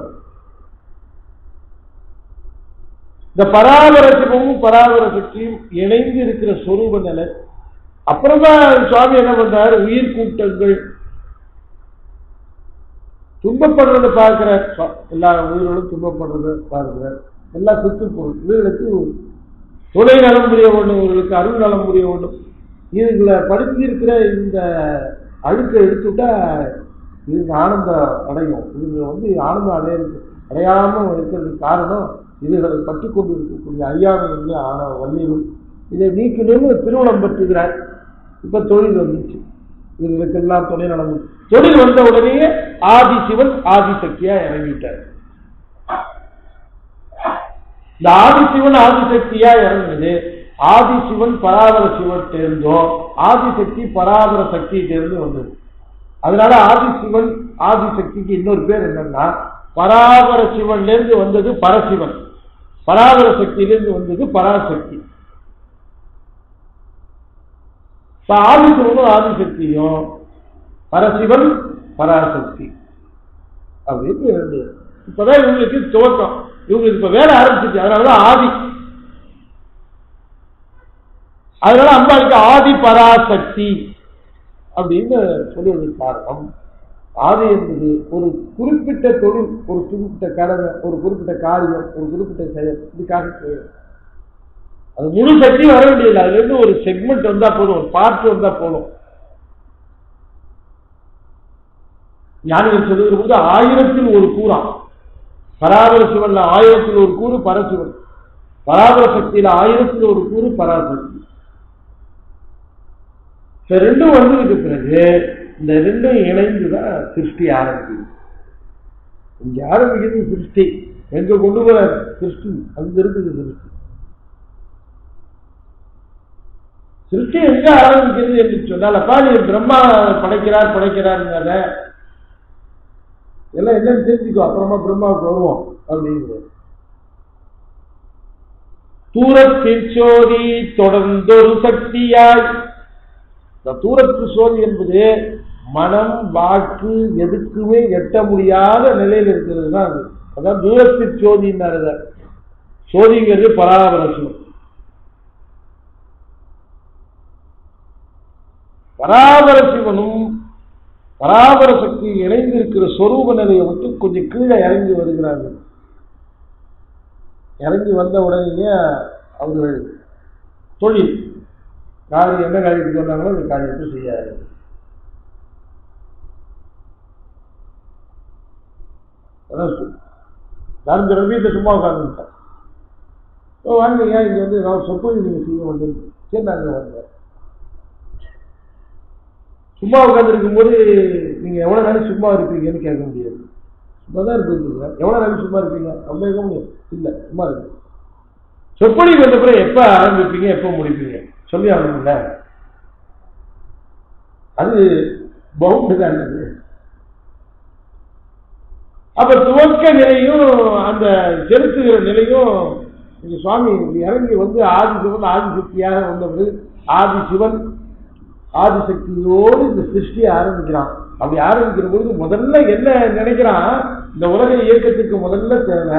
இந்த பராபர சிவமும் பராபர சக்தியும் இணைந்து இருக்கிற சொரூப நிலை அப்புறம்தான் சுவாமி என்ன பண்றாரு உயிர் கூட்டங்கள் துன்பப்படுறத பார்க்கிறார் எல்லா உயிர்களும் துன்பப்படுறத பார்க்கிறார் எல்லா சுற்றுப்பொருள் இவர்களுக்கு துணை நலம் புரிய வேண்டும் இவர்களுக்கு அருள் நலம் புரிய வேண்டும் இதுகளை படுத்தியிருக்கிற இந்த அழுக்கை எடுத்துட்டா இதுக்கு ஆனந்தம் அடையும் இதுங்க வந்து ஆனந்தம் அடைய அடையாம இருக்கிறதுக்கு காரணம் இதுகளை பட்டுக்கொண்டு இருக்கக்கூடிய ஐயாவை வந்து ஆன வள்ளியும் இதை நீக்கணும்னு திருமணம் பெற்றுகிறார் இப்ப தொழில் வந்துச்சு இதுகளுக்கெல்லாம் துணை நலம் தொழில் வந்த உடனேயே ஆதி சிவன் ஆதி சக்தியா இறங்கிட்டார் இந்த ஆதிசிவன் ஆதிசக்தியா இறங்குது ஆதிசிவன் பராபர சிவன் தேர்ந்தோ ஆதிசக்தி பராபர சக்தி தேர்ந்து வந்தது அதனால ஆதிசிவன் ஆதிசக்திக்கு இன்னொரு பேர் என்னன்னா பராபர சிவன்ல இருந்து வந்தது பரசிவன் பராபர சக்தியிலிருந்து வந்தது பராசக்தி இப்ப ஆதிசிவனும் ஆதிசக்தியும் பரசிவன் பராசக்தி அப்படின்னு ரெண்டு இப்பதான் இவங்களுக்கு துவக்கம் இவங்களுக்கு இப்ப வேலை ஆரம்பிச்சிச்சு அதனாலதான் ஆதி அதனால அம்பாளுக்கு ஆதி பராசக்தி அப்படின்னு சொல்லுவதற்கு காரணம் ஆதி என்பது ஒரு குறிப்பிட்ட தொழில் ஒரு குறிப்பிட்ட கடமை ஒரு குறிப்பிட்ட காரியம் ஒரு குறிப்பிட்ட செயல் இதுக்காக செய்யும் அது முழு சக்தி வர வேண்டியதில்லை அதுல இருந்து ஒரு செக்மெண்ட் வந்தா போதும் ஒரு பார்ட் வந்தா போதும் ஞானிகள் சொல்லுகிற போது ஆயிரத்தில் ஒரு கூறாம் பராபர சிவன்ல ஆயிரத்தில் ஒரு கூறு பரசிவன் பராபர சக்தியில ஆயிரத்தில் ஒரு கூறு பராசக்தி இப்ப ரெண்டும் வந்ததுக்கு பிறகு இந்த ரெண்டும் இணைந்துதான் சிருஷ்டி ஆரம்பிக்குது இங்க ஆரம்பிக்கிறது சிருஷ்டி எங்க கொண்டு போற சிருஷ்டி அங்க இருக்குது சிருஷ்டி சிருஷ்டி எங்க ஆரம்பிக்கிறது என்று சொன்னால் அப்பா நீ பிரம்மா படைக்கிறார் படைக்கிறாருங்கிறத எல்லாம் என்னன்னு தெரிஞ்சுக்கோ அப்புறமா பிரம்மாவுக்கு வருவோம் அப்படிங்கிறது தூரத்தில் சோதி தொடர்ந்தொரு சக்தியாய் இந்த தூரத்து சோதி என்பது மனம் வாக்கு எதுக்குமே எட்ட முடியாத நிலையில் இருக்கிறது தான் அது அதான் தூரத்தில் சோதின்னாரு சோதிங்கிறது பராபரசம் பராபர சிவனும் பராபர சக்தி இணைந்திருக்கிற சொரூப நிலையை விட்டு கொஞ்சம் கீழே இறங்கி வருகிறார்கள் இறங்கி வந்த உடனேயே அவர்கள் தொழில் காரியம் என்ன காரியத்துக்கு வந்தாங்களோ அந்த காரியத்தை செய்யாது நான் இந்த ரவியத்தை சும்மா உட்காந்துட்டேன் வாங்க ஏன் இங்கே வந்து நான் சொற்பொழி நீங்கள் செய்ய வந்தது சரி நாங்கள் வந்தேன் சும்மா உட்காந்துருக்கும் போது நீங்க எவ்வளவு நேரம் சும்மா இருப்பீங்கன்னு கேட்க முடியாது சும்மா தான் இருப்பீங்க எவ்வளவு நேரம் சும்மா இருப்பீங்க ரொம்ப இருக்க முடியும் இல்ல சும்மா இருக்கு சொற்பொழி வந்த பிறகு எப்ப ஆரம்பிப்பீங்க எப்ப முடிப்பீங்க சொல்லி ஆகணும்ல அது பவுண்டு தான் அது அப்ப துவக்க நிலையும் அந்த செலுத்துகிற நிலையும் இங்க சுவாமி இறங்கி வந்து ஆதிசிவன் ஆதிசக்தியாக வந்தவர் ஆதிசிவன் ஆதிசக்தியோடு இந்த சிருஷ்டியை ஆரம்பிக்கிறான் அப்படி ஆரம்பிக்கிற பொழுது முதல்ல என்ன நினைக்கிறான் இந்த உலக இயக்கத்துக்கு முதல்ல தேவை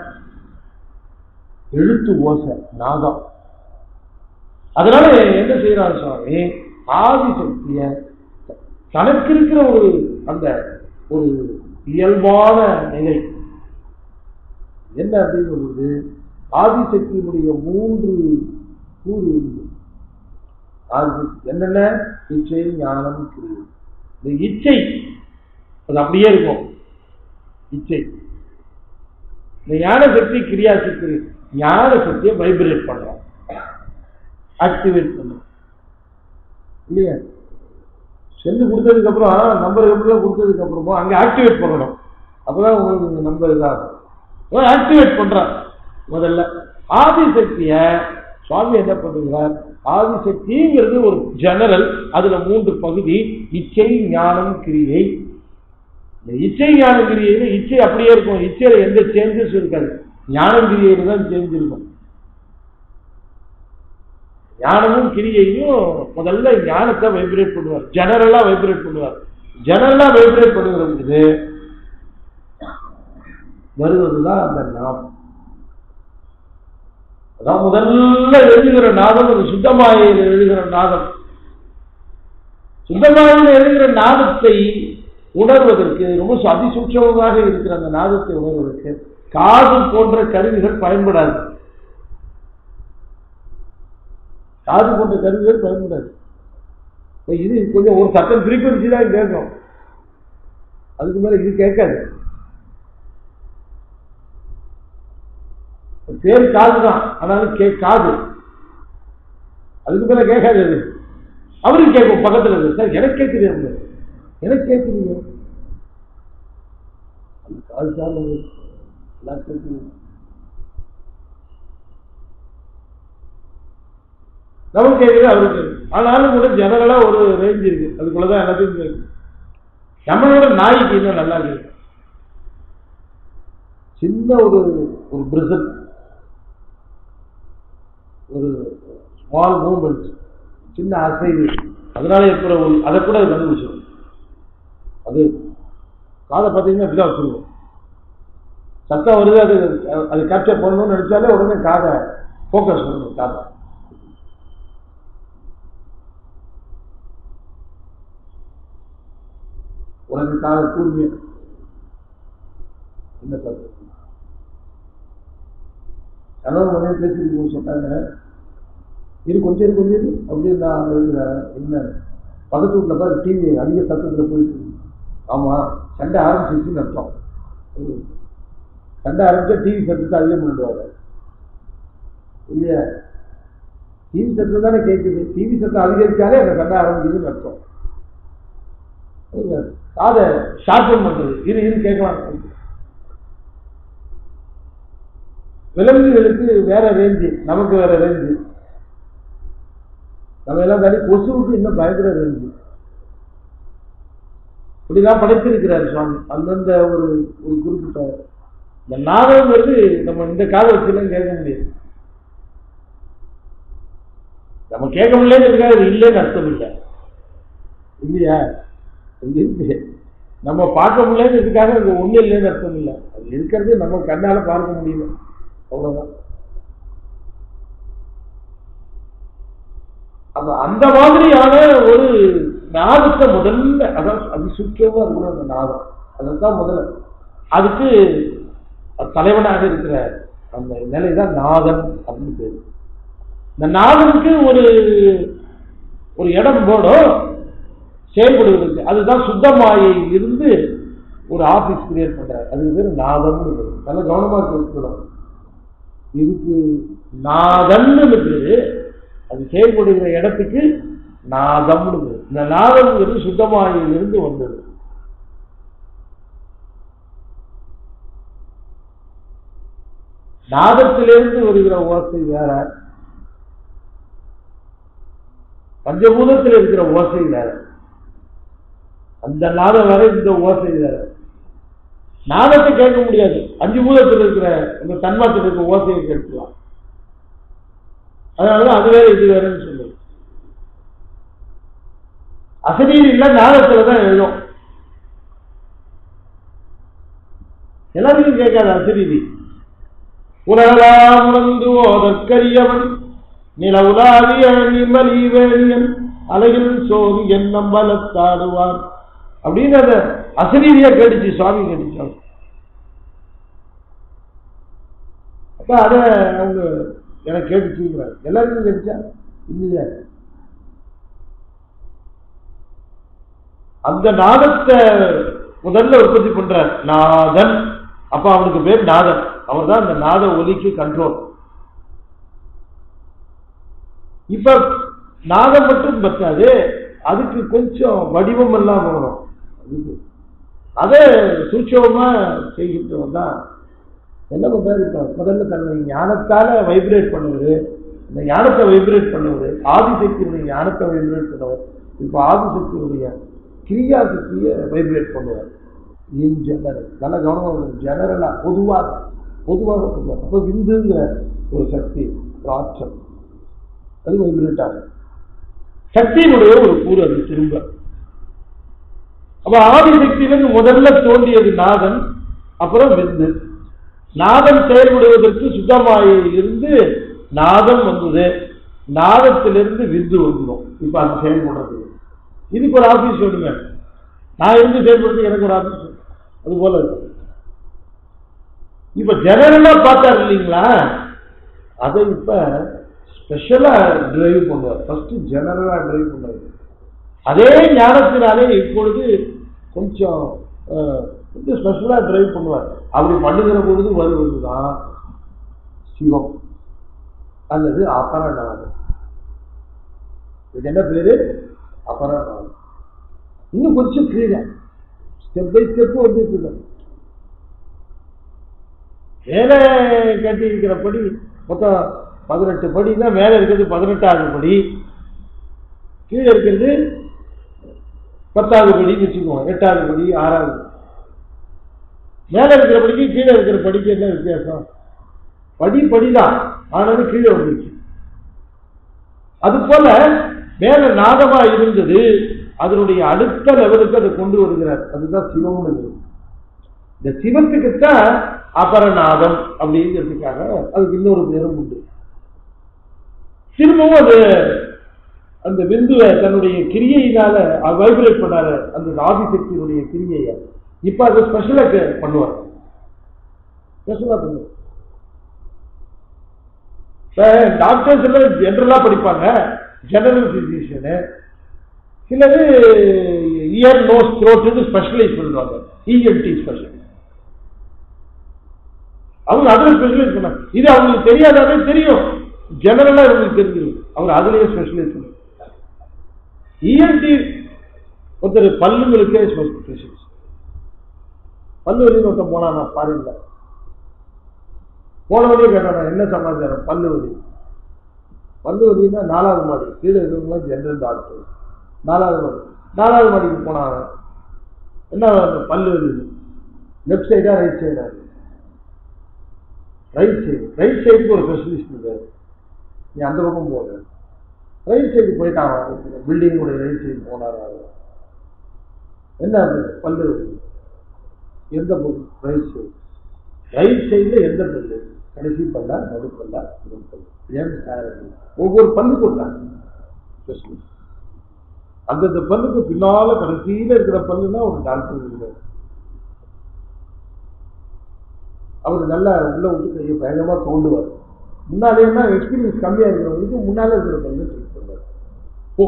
எழுத்து ஓசை நாதம் அதனால என்ன செய்யறாரு சுவாமி ஆதிசக்திய தனக்கு இருக்கிற ஒரு அந்த ஒரு இயல்பான நிலை என்ன அப்படின்னு சொல்றது ஆதிசக்தியினுடைய மூன்று கூறு உண்டு ஆதிசக்தி என்னென்ன இச்சை ஞானம் கிரியை இந்த இச்சை அது அப்படியே இருக்கும் இச்சை இந்த ஞான சக்தி கிரியா சக்தி ஞான சக்தியை வைப்ரேட் பண்றோம் ஆக்டிவேட் பண்ணும் இல்லையா செல்லு கொடுத்ததுக்கு அப்புறம் நம்பர் எப்படி கொடுத்ததுக்கு அப்புறமா அங்க ஆக்டிவேட் பண்ணணும் அப்பதான் உங்களுக்கு நம்பர் இதாகும் ஆக்டிவேட் பண்றான் முதல்ல ஆதிசக்திய சுவாமி என்ன பண்ணுகிறார் ஆதிசக்திங்கிறது ஒரு ஜெனரல் அதுல மூன்று பகுதி இச்சை ஞானம் கிரியை இந்த இச்சை ஞான கிரியையில இச்சை அப்படியே இருக்கும் இச்சையில எந்த சேஞ்சஸ் இருக்காது ஞானம் கிரியையில தான் சேஞ்ச் இருக்கும் ஞானமும் கிரியையும் முதல்ல ஞானத்தை வைப்ரேட் பண்ணுவார் ஜெனரலா வைப்ரேட் பண்ணுவார் ஜெனரலா வைப்ரேட் பண்ணுகிற பொழுது வருவதுதான் அந்த நாமம் அதான் முதல்ல எழுதுகிற நாதம் அது சுத்தமாயில் எழுதுகிற நாதம் சுத்தமாயில் எழுதுகிற நாதத்தை உணர்வதற்கு ரொம்ப அதிசூட்சமாக இருக்கிற அந்த நாதத்தை உணர்வதற்கு காது போன்ற கருவிகள் பயன்படாது காது போன்ற கருவிகள் பயன்படாது இது கொஞ்சம் ஒரு சட்டம் ஃப்ரீக்வன்சி தான் கேட்கும் அதுக்கு மேல இது கேட்காது பேர் காது தான் ஆனாலும் கே காது அதுக்கு மேல கேட்காது அது அவருக்கு கேட்கும் பக்கத்துல இருக்கு சார் எனக்கு கேட்குது அவங்க எனக்கு கேட்குறீங்க அந்த காது சார் எல்லாம் கேட்குது நமக்கு கேட்குது அவருக்கு ஆனாலும் கூட ஜெனரலா ஒரு ரேஞ்ச் இருக்கு அதுக்குள்ளதான் எல்லாத்தையும் கேட்கும் நம்மளோட நாய்க்கு இன்னும் நல்லா இருக்கு சின்ன ஒரு ஒரு பிரிசல் ஒரு ஸ்மால் மூமெண்ட் சின்ன அசைவு அதனால ஏற்பட ஒரு அதை கூட அது கண்டுபிடிச்சிடும் அது காதை பார்த்தீங்கன்னா இப்படிதான் வச்சிருக்கும் சத்தம் வருது அது அது கேப்சர் பண்ணணும்னு நினைச்சாலே உடனே காதை ஃபோக்கஸ் பண்ணணும் காதை உனக்கு காதை கூர்மையா என்ன சொல்றது கணவன் மனைவி பேசிட்டு சொன்னாங்க இரு கொஞ்சம் இரு கொஞ்சம் இரு அப்படின்னு நான் எழுதுறேன் என்ன பக்கத்து வீட்டில் பாரு டிவி அதிக சத்தத்தில் போயிட்டு இருக்கு. ஆமா சண்டை ஆரம்பிச்சிருச்சுன்னு அர்த்தம் ம். சண்டை ஆரம்பிச்சா டிவி சத்தத்தை அதிகம் பண்ணிடுவாங்க இல்லையா டிவி சத்தம் தானே கேட்குது டிவி சத்தம் அதிகரிச்சாலே அந்த சண்டை ஆரம்பிக்குதுன்னு அர்த்தம் இல்ல, காதை ஷார்பன் பண்றது இரு இரு கேட்கலாம் விலங்குகளுக்கு வேற ரேஞ்சு நமக்கு வேற ரேஞ்சு நம்ம எல்லாம் தாண்டி கொசுவுக்கு இன்னும் பயங்கர ரேஞ்சு இப்படிதான் படைத்திருக்கிறார் சுவாமி அந்தந்த ஒரு ஒரு குறிப்பிட்ட இந்த நாதம்ங்கிறது நம்ம இந்த காதை வச்சுலாம் கேட்க முடியாது நம்ம கேட்க முடியலங்கிறதுக்காக அது இல்லைன்னு அர்த்தம் இல்லை இல்லையா அது இருக்கு நம்ம பார்க்க முடியலங்கிறதுக்காக அது ஒண்ணு இல்லைன்னு அர்த்தம் இல்லை அது இருக்கிறது நம்ம கண்ணால பார்க்க முடியல அவ்வளவுதான் அப்ப அந்த மாதிரியான ஒரு நாதத்தை முதல்ல அதான் அதிசுற்றமா இருக்கணும் அந்த நாதம் அதுதான் முதல்ல அதுக்கு தலைவனாக இருக்கிற அந்த நிலைதான் நாதன் அப்படின்னு பேரு இந்த நாதனுக்கு ஒரு ஒரு இடம் போடும் செயல்படுவதற்கு அதுதான் சுத்தமாயில் இருந்து ஒரு ஆபீஸ் கிரியேட் பண்றாரு அதுக்கு பேர் நாதம்னு பேரு நல்ல கவனமா கேட்கணும் இதுக்கு நாதன்னு பேரு அது செயல்படுகிற இடத்துக்கு நாதம்னு பேரு இந்த நாதம்ங்கிறது சுத்தமாயில் இருந்து வந்தது நாதத்திலிருந்து வருகிற ஓசை வேற பஞ்சபூதத்தில் இருக்கிற ஓசை வேற அந்த நாதம் வேற இந்த ஓசை வேற நாதத்தை கேட்க முடியாது அஞ்சு பூதத்தில் இருக்கிற இந்த தன்மாத்தில் இருக்கிற ஓசையை கேட்கலாம் அதனாலதான் அது வேற இது வேறன்னு சொல்லுது அசரீர் இல்ல நாதத்துல தான் எழுதும் எல்லாருக்கும் கேட்காது அசரீதி உலகலாம் உணர்ந்து ஓதற்கரியவன் நிலவுலாவிய நிர்மலி வேணியன் அலையில் சோதி எண்ணம் பலத்தாடுவார் அப்படின்னு அந்த அசரீதியா கேட்டுச்சு சுவாமி கேட்டுச்சு அப்ப அத அவங்க எனக்கு கேட்டுச்சுங்கிறார் எல்லாருக்கும் கேட்டுச்சா இல்லையா அந்த நாதத்தை முதல்ல உற்பத்தி பண்றார் நாதன் அப்ப அவனுக்கு பேர் நாதன் அவர் தான் அந்த நாத ஒலிக்கு கண்ட்ரோல் இப்ப நாதம் மட்டும் பத்தாது அதுக்கு கொஞ்சம் வடிவம் எல்லாம் வரும் அதுக்கு அதை சூட்சமா செய்கின்றவன் தான் என்ன பண்றாரு இப்ப முதல்ல தன்னை ஞானத்தால வைப்ரேட் பண்ணுவது இந்த ஞானத்தை வைப்ரேட் பண்ணுவது ஆதிசக்தியுடைய ஞானத்தை வைப்ரேட் பண்ணுவது இப்ப ஆதிசக்தியுடைய கிரியா சக்தியை வைப்ரேட் பண்ணுவார் இன் ஜெனரல் நல்ல கவனமாக ஜெனரலா பொதுவாக பொதுவாக சொல்லுவார் அப்போ விந்துங்கிற ஒரு சக்தி ஒரு ஆற்றல் அது வைப்ரேட் ஆகும் சக்தியினுடைய ஒரு கூறு அது திரும்ப அப்ப ஆதிசக்தியிலிருந்து முதல்ல தோன்றியது நாதன் அப்புறம் விந்து நாதம் செயல்படுவதற்கு சுத்தமாயை இருந்து நாதம் வந்தது நாதத்திலிருந்து விந்து வந்துடும் இப்ப அது செயல்படுறது இதுக்கு ஒரு ஆபீஸ் வேணுங்க நான் இருந்து செயல்படுறது எனக்கு ஒரு ஆபீஸ் அது போல இருக்கு இப்ப ஜெனரலா பார்த்தாரு இல்லைங்களா அதை இப்ப ஸ்பெஷலா டிரைவ் பண்ணுவார் ஃபர்ஸ்ட் ஜெனரலா டிரைவ் பண்ணுவார் அதே ஞானத்தினாலே இப்பொழுது கொஞ்சம் அஹ், கொஞ்சம் ஸ்பெஷலா டிரைவ் பண்ணுவார் அப்படி பண்ணுகிற பொழுது வருவதுதான் சிவம் அல்லது அபரநாதம் இது என்ன பேரு அபரநாதம் இன்னும் கொஞ்சம் கீழே ஸ்டெப் பை ஸ்டெப் வந்துட்டு இருக்கு மேலே கட்டி இருக்கிற படி மொத்தம் பதினெட்டு படி தான் மேலே இருக்கிறது பதினெட்டாவது படி கீழே இருக்கிறது பத்தாவது படின்னு வச்சுக்குவோம் எட்டாவது படி ஆறாவது மேலே இருக்கிற படிக்கு கீழே இருக்கிற படிக்கு என்ன வித்தியாசம் படி படிதான் ஆனாலும் கீழே வந்துருச்சு அது போல மேல நாதமா இருந்தது அதனுடைய அடுத்த லெவலுக்கு அதை கொண்டு வருகிறார் அதுதான் சிவம்னு இந்த சிவத்துக்குத்தான் அபரநாதம் அப்படிங்கிறதுக்காக அதுக்கு இன்னொரு பேரும் உண்டு திரும்பவும் அது அந்த விந்துவை தன்னுடைய கிரியையினால வைப்ரேட் பண்ணாரு அந்த ஆதிசக்தியினுடைய கிரியையை இப்ப அது ஸ்பெஷலா பண்ணுவார் ஸ்பெஷலா பண்ணுவார் டாக்டர்ஸ் எல்லாம் ஜென்ரலா படிப்பாங்க ஜெனரல் பிசிஷியனு சிலது இயர் நோஸ் த்ரோட்டுன்னு ஸ்பெஷலைஸ் பண்ணுவாங்க இஎன்டி ஸ்பெஷல் அவங்க அதில் ஸ்பெஷலைஸ் பண்ணாங்க இது அவங்களுக்கு தெரியாதாவே தெரியும் ஜெனரலா இவங்களுக்கு தெரிஞ்சிடும் அவர் அதுலயே ஸ்பெஷலைஸ் பண்ணுவாங்க இஎன்டி ஒருத்தர் பல்லுங்களுக்கே ஸ்பெஷலிஸ்ட் பல்லு வலின்னு ஒருத்தன் போனா நான் பாருங்க போன வழியே கேட்டான் என்ன சமாச்சாரம் பல்லு வலி பல்லு வலின்னா நாலாவது மாடி கீழே இருக்கிறவங்க ஜெனரல் டாக்டர் நாலாவது மாடி நாலாவது மாடிக்கு போனாங்க என்ன அந்த பல்லு வலி லெஃப்ட் சைடா ரைட் சைடா ரைட் சைடு ரைட் சைடுக்கு ஒரு ஸ்பெஷலிஸ்ட் இருக்காரு நீ அந்த பக்கம் போக ரைட் சைடு போயிட்டான் பில்டிங்குடைய ரைட் சைடு போனார் அவர் என்ன அது பல்லு வலி எந்த பக்கம் ரைட் சைடு ரைட் சைடுல எந்த பல்லு கடைசி பல்லா நடுப்பல்லா நடுப்பல்லா ஏன் சார் ஒவ்வொரு பல்லு கொடுத்தாங்க அந்தந்த பல்லுக்கு பின்னால கடைசியில இருக்கிற பல்லுன்னா ஒரு டாக்டர் இருக்காரு அவர் நல்லா உள்ள விட்டு கையை பயங்கரமா தோண்டுவார் முன்னாலேன்னா எக்ஸ்பீரியன்ஸ் கம்மியா இருக்கிறவங்களுக்கு முன்னாலே இருக்கிற பல்லு ட்ரீட் பண்ணுவார் ஓ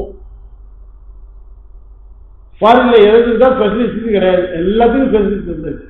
ஃபாரின்ல எதுக்கு தான் ஸ்பெஷலிஸ்ட் கிடையாது எல்லாத்துக்கும் ஸ்பெஷலிஸ்ட் இருந்துச்சு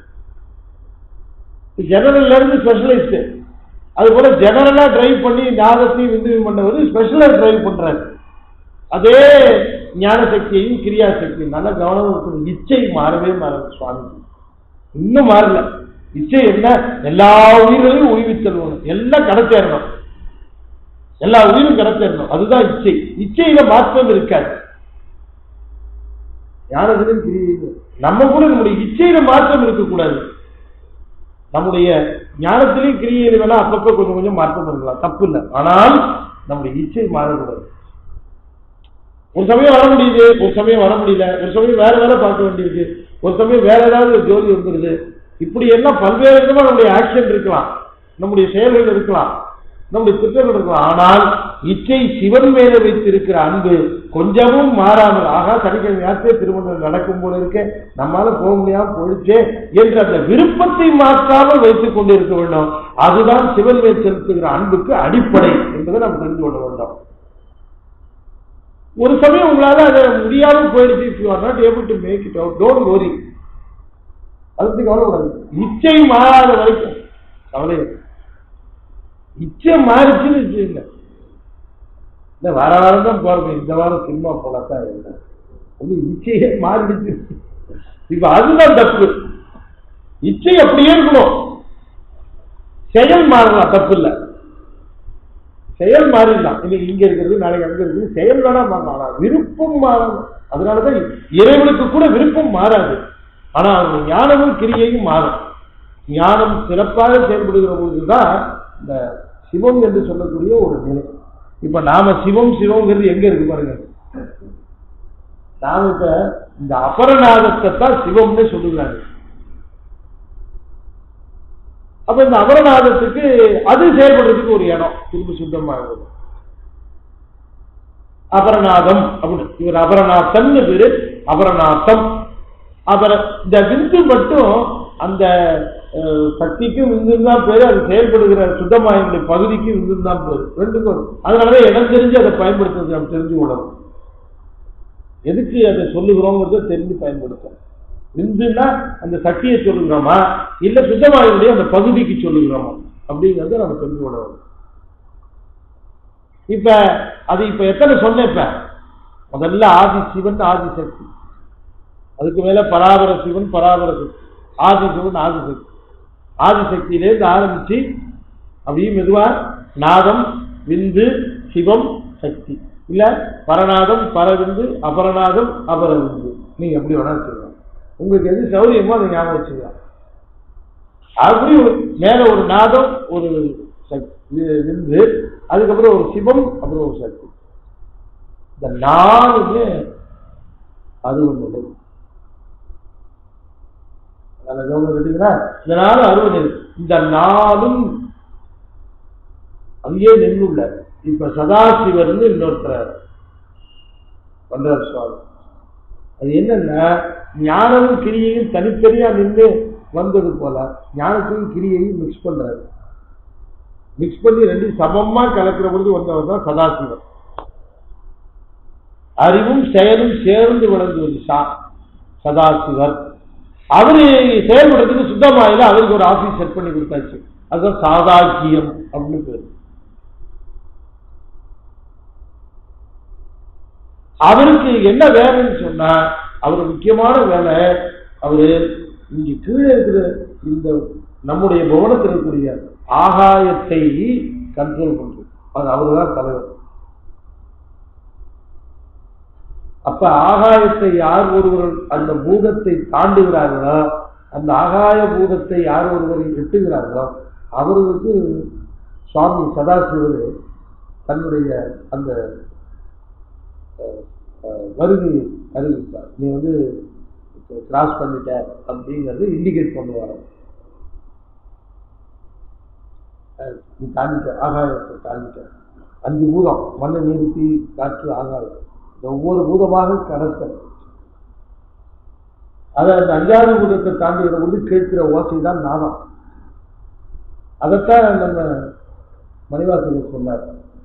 ஜெனரல்ல இருந்து ஸ்பெஷலிஸ்ட் அது போல ஜெனரலா டிரைவ் பண்ணி நாதத்தையும் விந்துவையும் பண்ணவர் ஸ்பெஷலா டிரைவ் பண்றாரு அதே ஞான சக்தியையும் கிரியா சக்தியும் நல்ல கவனம் இருக்கணும் இச்சை மாறவே மாறாது சுவாமி இன்னும் மாறல இச்சை என்ன எல்லா உயிர்களையும் உயிர்வித்தல் வேணும் எல்லாம் கடத்தேறணும் எல்லா உயிரும் கடத்தேறணும் அதுதான் இச்சை இச்சையில மாற்றம் இருக்காது ஞானத்திலும் கிரியை நம்ம கூட நம்முடைய இச்சையில மாற்றம் இருக்கக்கூடாது நம்முடைய ஞானத்திலையும் கிரியையில வேணா அப்பப்ப கொஞ்சம் கொஞ்சம் மாற்றம் இருக்கலாம் தப்பு இல்லை ஆனால் நம்முடைய இச்சை மாறக்கூடாது ஒரு சமயம் வர முடியுது ஒரு சமயம் வர முடியல ஒரு சமயம் வேற வேலை பார்க்க வேண்டியிருக்கு ஒரு சமயம் வேற ஏதாவது ஒரு ஜோலி வந்துருது இப்படி எல்லாம் பல்வேறு விதமா நம்முடைய ஆக்ஷன் இருக்கலாம் நம்முடைய செயல்கள் இருக்கலாம் நம்முடைய திட்டங்கள் இருக்கலாம் ஆனால் இச்சை சிவன் மேல வைத்திருக்கிற அன்பு கொஞ்சமும் மாறாமல் ஆகா சனிக்கிழமையாச்சே திருமணம் நடக்கும் போல இருக்க நம்மால போக முடியாம போயிடுச்சே என்ற அந்த விருப்பத்தை மாற்றாமல் வைத்துக் கொண்டு இருக்க வேண்டும் அதுதான் சிவன் மேல் செலுத்துகிற அன்புக்கு அடிப்படை என்பதை நாம் தெரிந்து கொள்ள வேண்டும் ஒரு சமயம் உங்களால அதை முடியாம போயிடுச்சு if you are not able to make it out don't worry அதை பத்தி கவலைப்படாது இச்சை மாறாத வரைக்கும் கவலை இல்லை. இச்சை மாறிச்சுன்னு வச்சுக்கோங்க இந்த வார வாரம் தான் போறது இந்த வாரம் சினிமா போலத்தான் என்ன ஒண்ணு இச்சையே மாறிடுச்சு இப்ப அதுதான் தப்பு இச்சை அப்படியே இருக்கணும் செயல் மாறலாம் தப்பு இல்லை செயல் மாறிடலாம் இன்னைக்கு இங்க இருக்கிறது நாளைக்கு அங்க இருக்குது செயல் வேணா மாறலாம் ஆனா விருப்பம் மாறணும் அதனாலதான் இறைவனுக்கு கூட விருப்பம் மாறாது ஆனா அவருடைய ஞானமும் கிரியையும் மாறும் ஞானம் சிறப்பாக செயல்படுகிற பொழுதுதான் இந்த சிவம் என்று சொல்லக்கூடிய ஒரு நிலை இப்ப நாம சிவம் சிவம்ங்கிறது எங்க இருக்கு பாருங்க நாம இப்ப இந்த அபரநாதத்தை தான் சிவம்னு சொல்லுகிறாங்க அப்ப இந்த அபரநாதத்துக்கு அது செயல்படுறதுக்கு ஒரு இடம் திரும்ப சுத்தமாகுது அபரநாதம் அப்படின்னு இவர் அபரநாதன் பேரு அபரநாதம் அபர இந்த விந்து மட்டும் அந்த அஹ், சக்திக்கும் விந்து தான் பேரு அது செயல்படுகிற சுத்தமாயனுடைய பகுதிக்கு விந்து தான் பேரு ரெண்டுக்கும் வரும். அதனாலதான் இடம் தெரிஞ்சு அதை பயன்படுத்துறது நம்ம தெரிஞ்சு கொள்ளணும் எதுக்கு அதை சொல்லுகிறோங்கிறத தெரிஞ்சு பயன்படுத்தணும் விந்துன்னா அந்த சக்தியை சொல்லுகிறோமா இல்ல சுத்தமாயனுடைய அந்த பகுதிக்கு சொல்லுகிறோமா அப்படிங்கறத நம்ம தெரிஞ்சு கொள்ளணும் இப்ப அது இப்ப எத்தனை சொன்னேன் இப்ப முதல்ல ஆதி சிவன் ஆதி சக்தி அதுக்கு மேல பராபர சிவன் பராபர சக்தி ஆதி சிவன் ஆதி சக்தி ஆதி சக்தியிலேருந்து ஆரம்பிச்சு அப்படியே மெதுவா நாதம் விந்து சிவம் சக்தி இல்ல பரநாதம் பரவிந்து அபரநாதம் அபரவிந்து நீங்க எப்படி வேணா வச்சுக்கலாம் உங்களுக்கு எது சௌரியமோ அதை ஞாபகம் வச்சுக்கலாம் அப்படி ஒரு மேல ஒரு நாதம் ஒரு சக்தி வி- விந்து அதுக்கப்புறம் ஒரு சிவம் அப்புறம் ஒரு சக்தி இந்த நாலுமே அது ஒண்ணு இல்லை. நல்ல கவனம் கேட்டீங்களா இதனால அறுபது இந்த நாளும் அங்கேயே நின்றுள்ள இப்ப சதாசிவர்னு இன்னொருத்தர் பண்றார் சுவாமி அது என்னன்னா ஞானமும் கிரியையும் தனித்தனியா நின்று வந்தது போல ஞானத்தையும் கிரியையும் மிக்ஸ் பண்றாரு மிக்ஸ் பண்ணி ரெண்டும் சமமா கலக்கிற பொழுது வந்தவர் தான் சதாசிவன் அறிவும் செயலும் சேர்ந்து விளங்குவது சா சதாசிவர் அவரு செயல்படுறதுக்கு சுத்தமாயில அவருக்கு ஒரு ஆபீஸ் செட் பண்ணி கொடுத்தாச்சு அதுதான் சாதாக்கியம் அப்படின்னு பேரு அவருக்கு என்ன வேலைன்னு சொன்னா அவர் முக்கியமான வேலை அவரு இங்க கீழே இருக்கிற இந்த நம்முடைய புவனத்தில் இருக்கக்கூடிய ஆகாயத்தை கண்ட்ரோல் பண்றது அது அவர்தான் தலைவர் அப்ப ஆகாயத்தை யார் ஒருவர் அந்த பூதத்தை தாண்டுகிறார்களோ அந்த ஆகாய பூதத்தை யார் ஒருவர் எட்டுகிறார்களோ அவர்களுக்கு சுவாமி சதாசிவர் தன்னுடைய அந்த அஹ், அஹ், வருகையை அறிவிப்பார் நீ வந்து கிராஸ் பண்ணிட்ட அப்படிங்கிறது இண்டிகேட் பண்ணுவார் அஹ், நீ தாண்டிட்ட ஆகாயத்தை தாண்டிட்ட அஞ்சு பூதம் மண்ணை நிறுத்தி காற்று ஆகாயம் இந்த ஒவ்வொரு பூதமாக கடத்தல் அதை அந்த அஞ்சாவது பூதத்தை தாண்டுகிற பொழுது கேட்கிற ஓசை தான் நாதம் அதைத்தான் நம்ம மணிவாசகர் சொன்னார்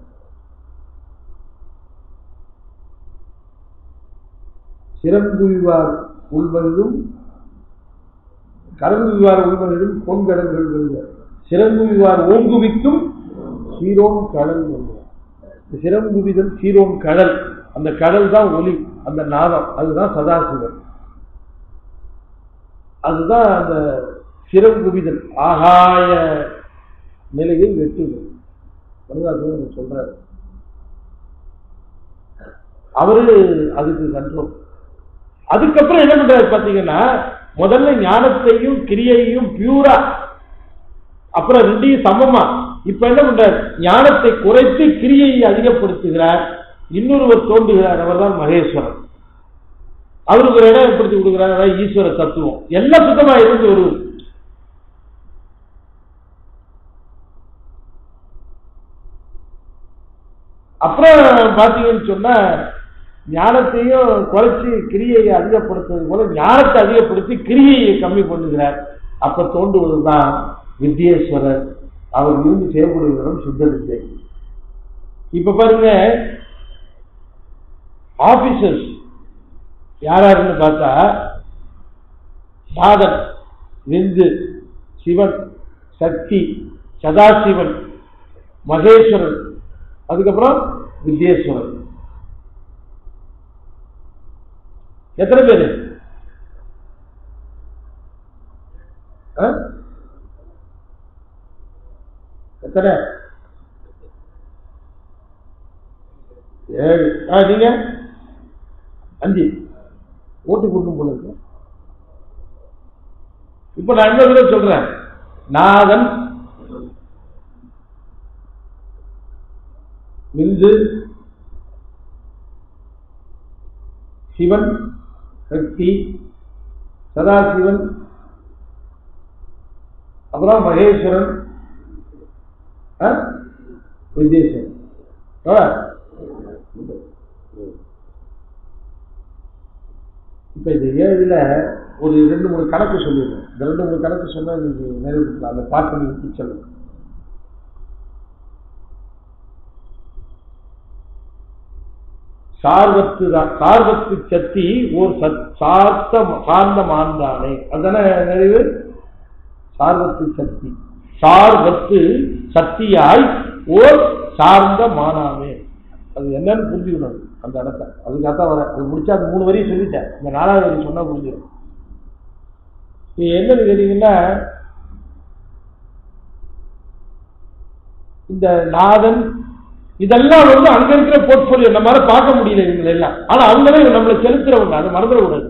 சிறங்குவிவார் உள்வதும் கரங்குவிவார் உள்வதிலும் பொன்கடல்கள் வெல்க சிறங்குவிவார் ஓங்குவிக்கும் சீரோன் கடல் வெல்க இந்த சிறங்குவிதல் சீரோன் கடல் அந்த கடல் தான் ஒலி அந்த நாதம் அதுதான் சதாசிவன் அதுதான் அந்த சிறங்குவிதல் ஆகாய நிலையை வெட்டுது மணிவாசகர் சொல்றாரு அவரு அதுக்கு கண்ட்ரோல் அதுக்கப்புறம் என்ன பண்றாரு பாத்தீங்கன்னா முதல்ல ஞானத்தையும் கிரியையும் பியூரா அப்புறம் ரெண்டையும் சமமா இப்ப என்ன பண்றார் ஞானத்தை குறைத்து கிரியையை அதிகப்படுத்துகிறார் இன்னொருவர் தோன்றுகிறார் அவர்தான் மகேஸ்வரன் அவருக்கு ஒரு இடம் ஏற்படுத்தி கொடுக்கிறார் அதாவது ஈஸ்வர தத்துவம் எல்லாம் சுத்தமா இருந்து வருவது அப்புறம் பாத்தீங்கன்னு சொன்னா ஞானத்தையும் குறைச்சி கிரியையை அதிகப்படுத்துறது போல ஞானத்தை அதிகப்படுத்தி கிரியையை கம்மி பண்ணுகிறார் அப்ப தோன்றுவதுதான் வித்யேஸ்வரர் அவர் இருந்து செயல்படுகிறோம் சுத்த வித்தை இப்ப பாருங்க ஆபீசர்ஸ் யாராருன்னு பார்த்தா சாதன் விந்து சிவன் சக்தி சதாசிவன் மகேஸ்வரன் அதுக்கப்புறம் வித்யேஸ்வரன் எத்தனை பேரு ஆ? எத்தனை ஏழு ஆ நீங்க அஞ்சு ஓட்டு கொடுக்கும் போல இருக்கு இப்ப நான் என்ன தடவை சொல்றேன் நாதன் விந்து சிவன் சக்தி சதாசிவன் அப்புறம் மகேஸ்வரன் ஆ? வித்யேஸ்வரன் எவ்வளோ? இப்ப இந்த ஏழுல ஒரு ரெண்டு மூணு கணக்கு சொல்லிடுறேன் இந்த ரெண்டு மூணு கணக்கு சொன்னா நீங்க நிறைவேற்றலாம் அந்த பாட்டு நீங்க சொல்லுங்க சார்வத்து தான் சார்வத்து சக்தி ஓர் சத் சார்த்த சார்ந்த மாந்தானே அதானே நிறைவு சார்வத்து சக்தி சார்வத்து சக்தியாய் ஓர் சார்ந்த மானாமே அது என்னன்னு புரிஞ்சுக்கணும் அந்த இடத்த அதுக்காகத்தான் வரேன் அது முடிச்சா அது மூணு வரையும் சொல்லிட்டேன் இந்த நாலாவது வரி சொன்னா புரிஞ்சிடும் இது என்னன்னு கேட்டீங்கன்னா இந்த நாதன் இதெல்லாம் வந்து அங்க இருக்கிற போர்ட்போலியோ நம்மளால பார்க்க முடியல இவங்களை எல்லாம் ஆனா அவங்களே நம்மளை செலுத்துறவங்க அதை மறந்துடக்கூடாது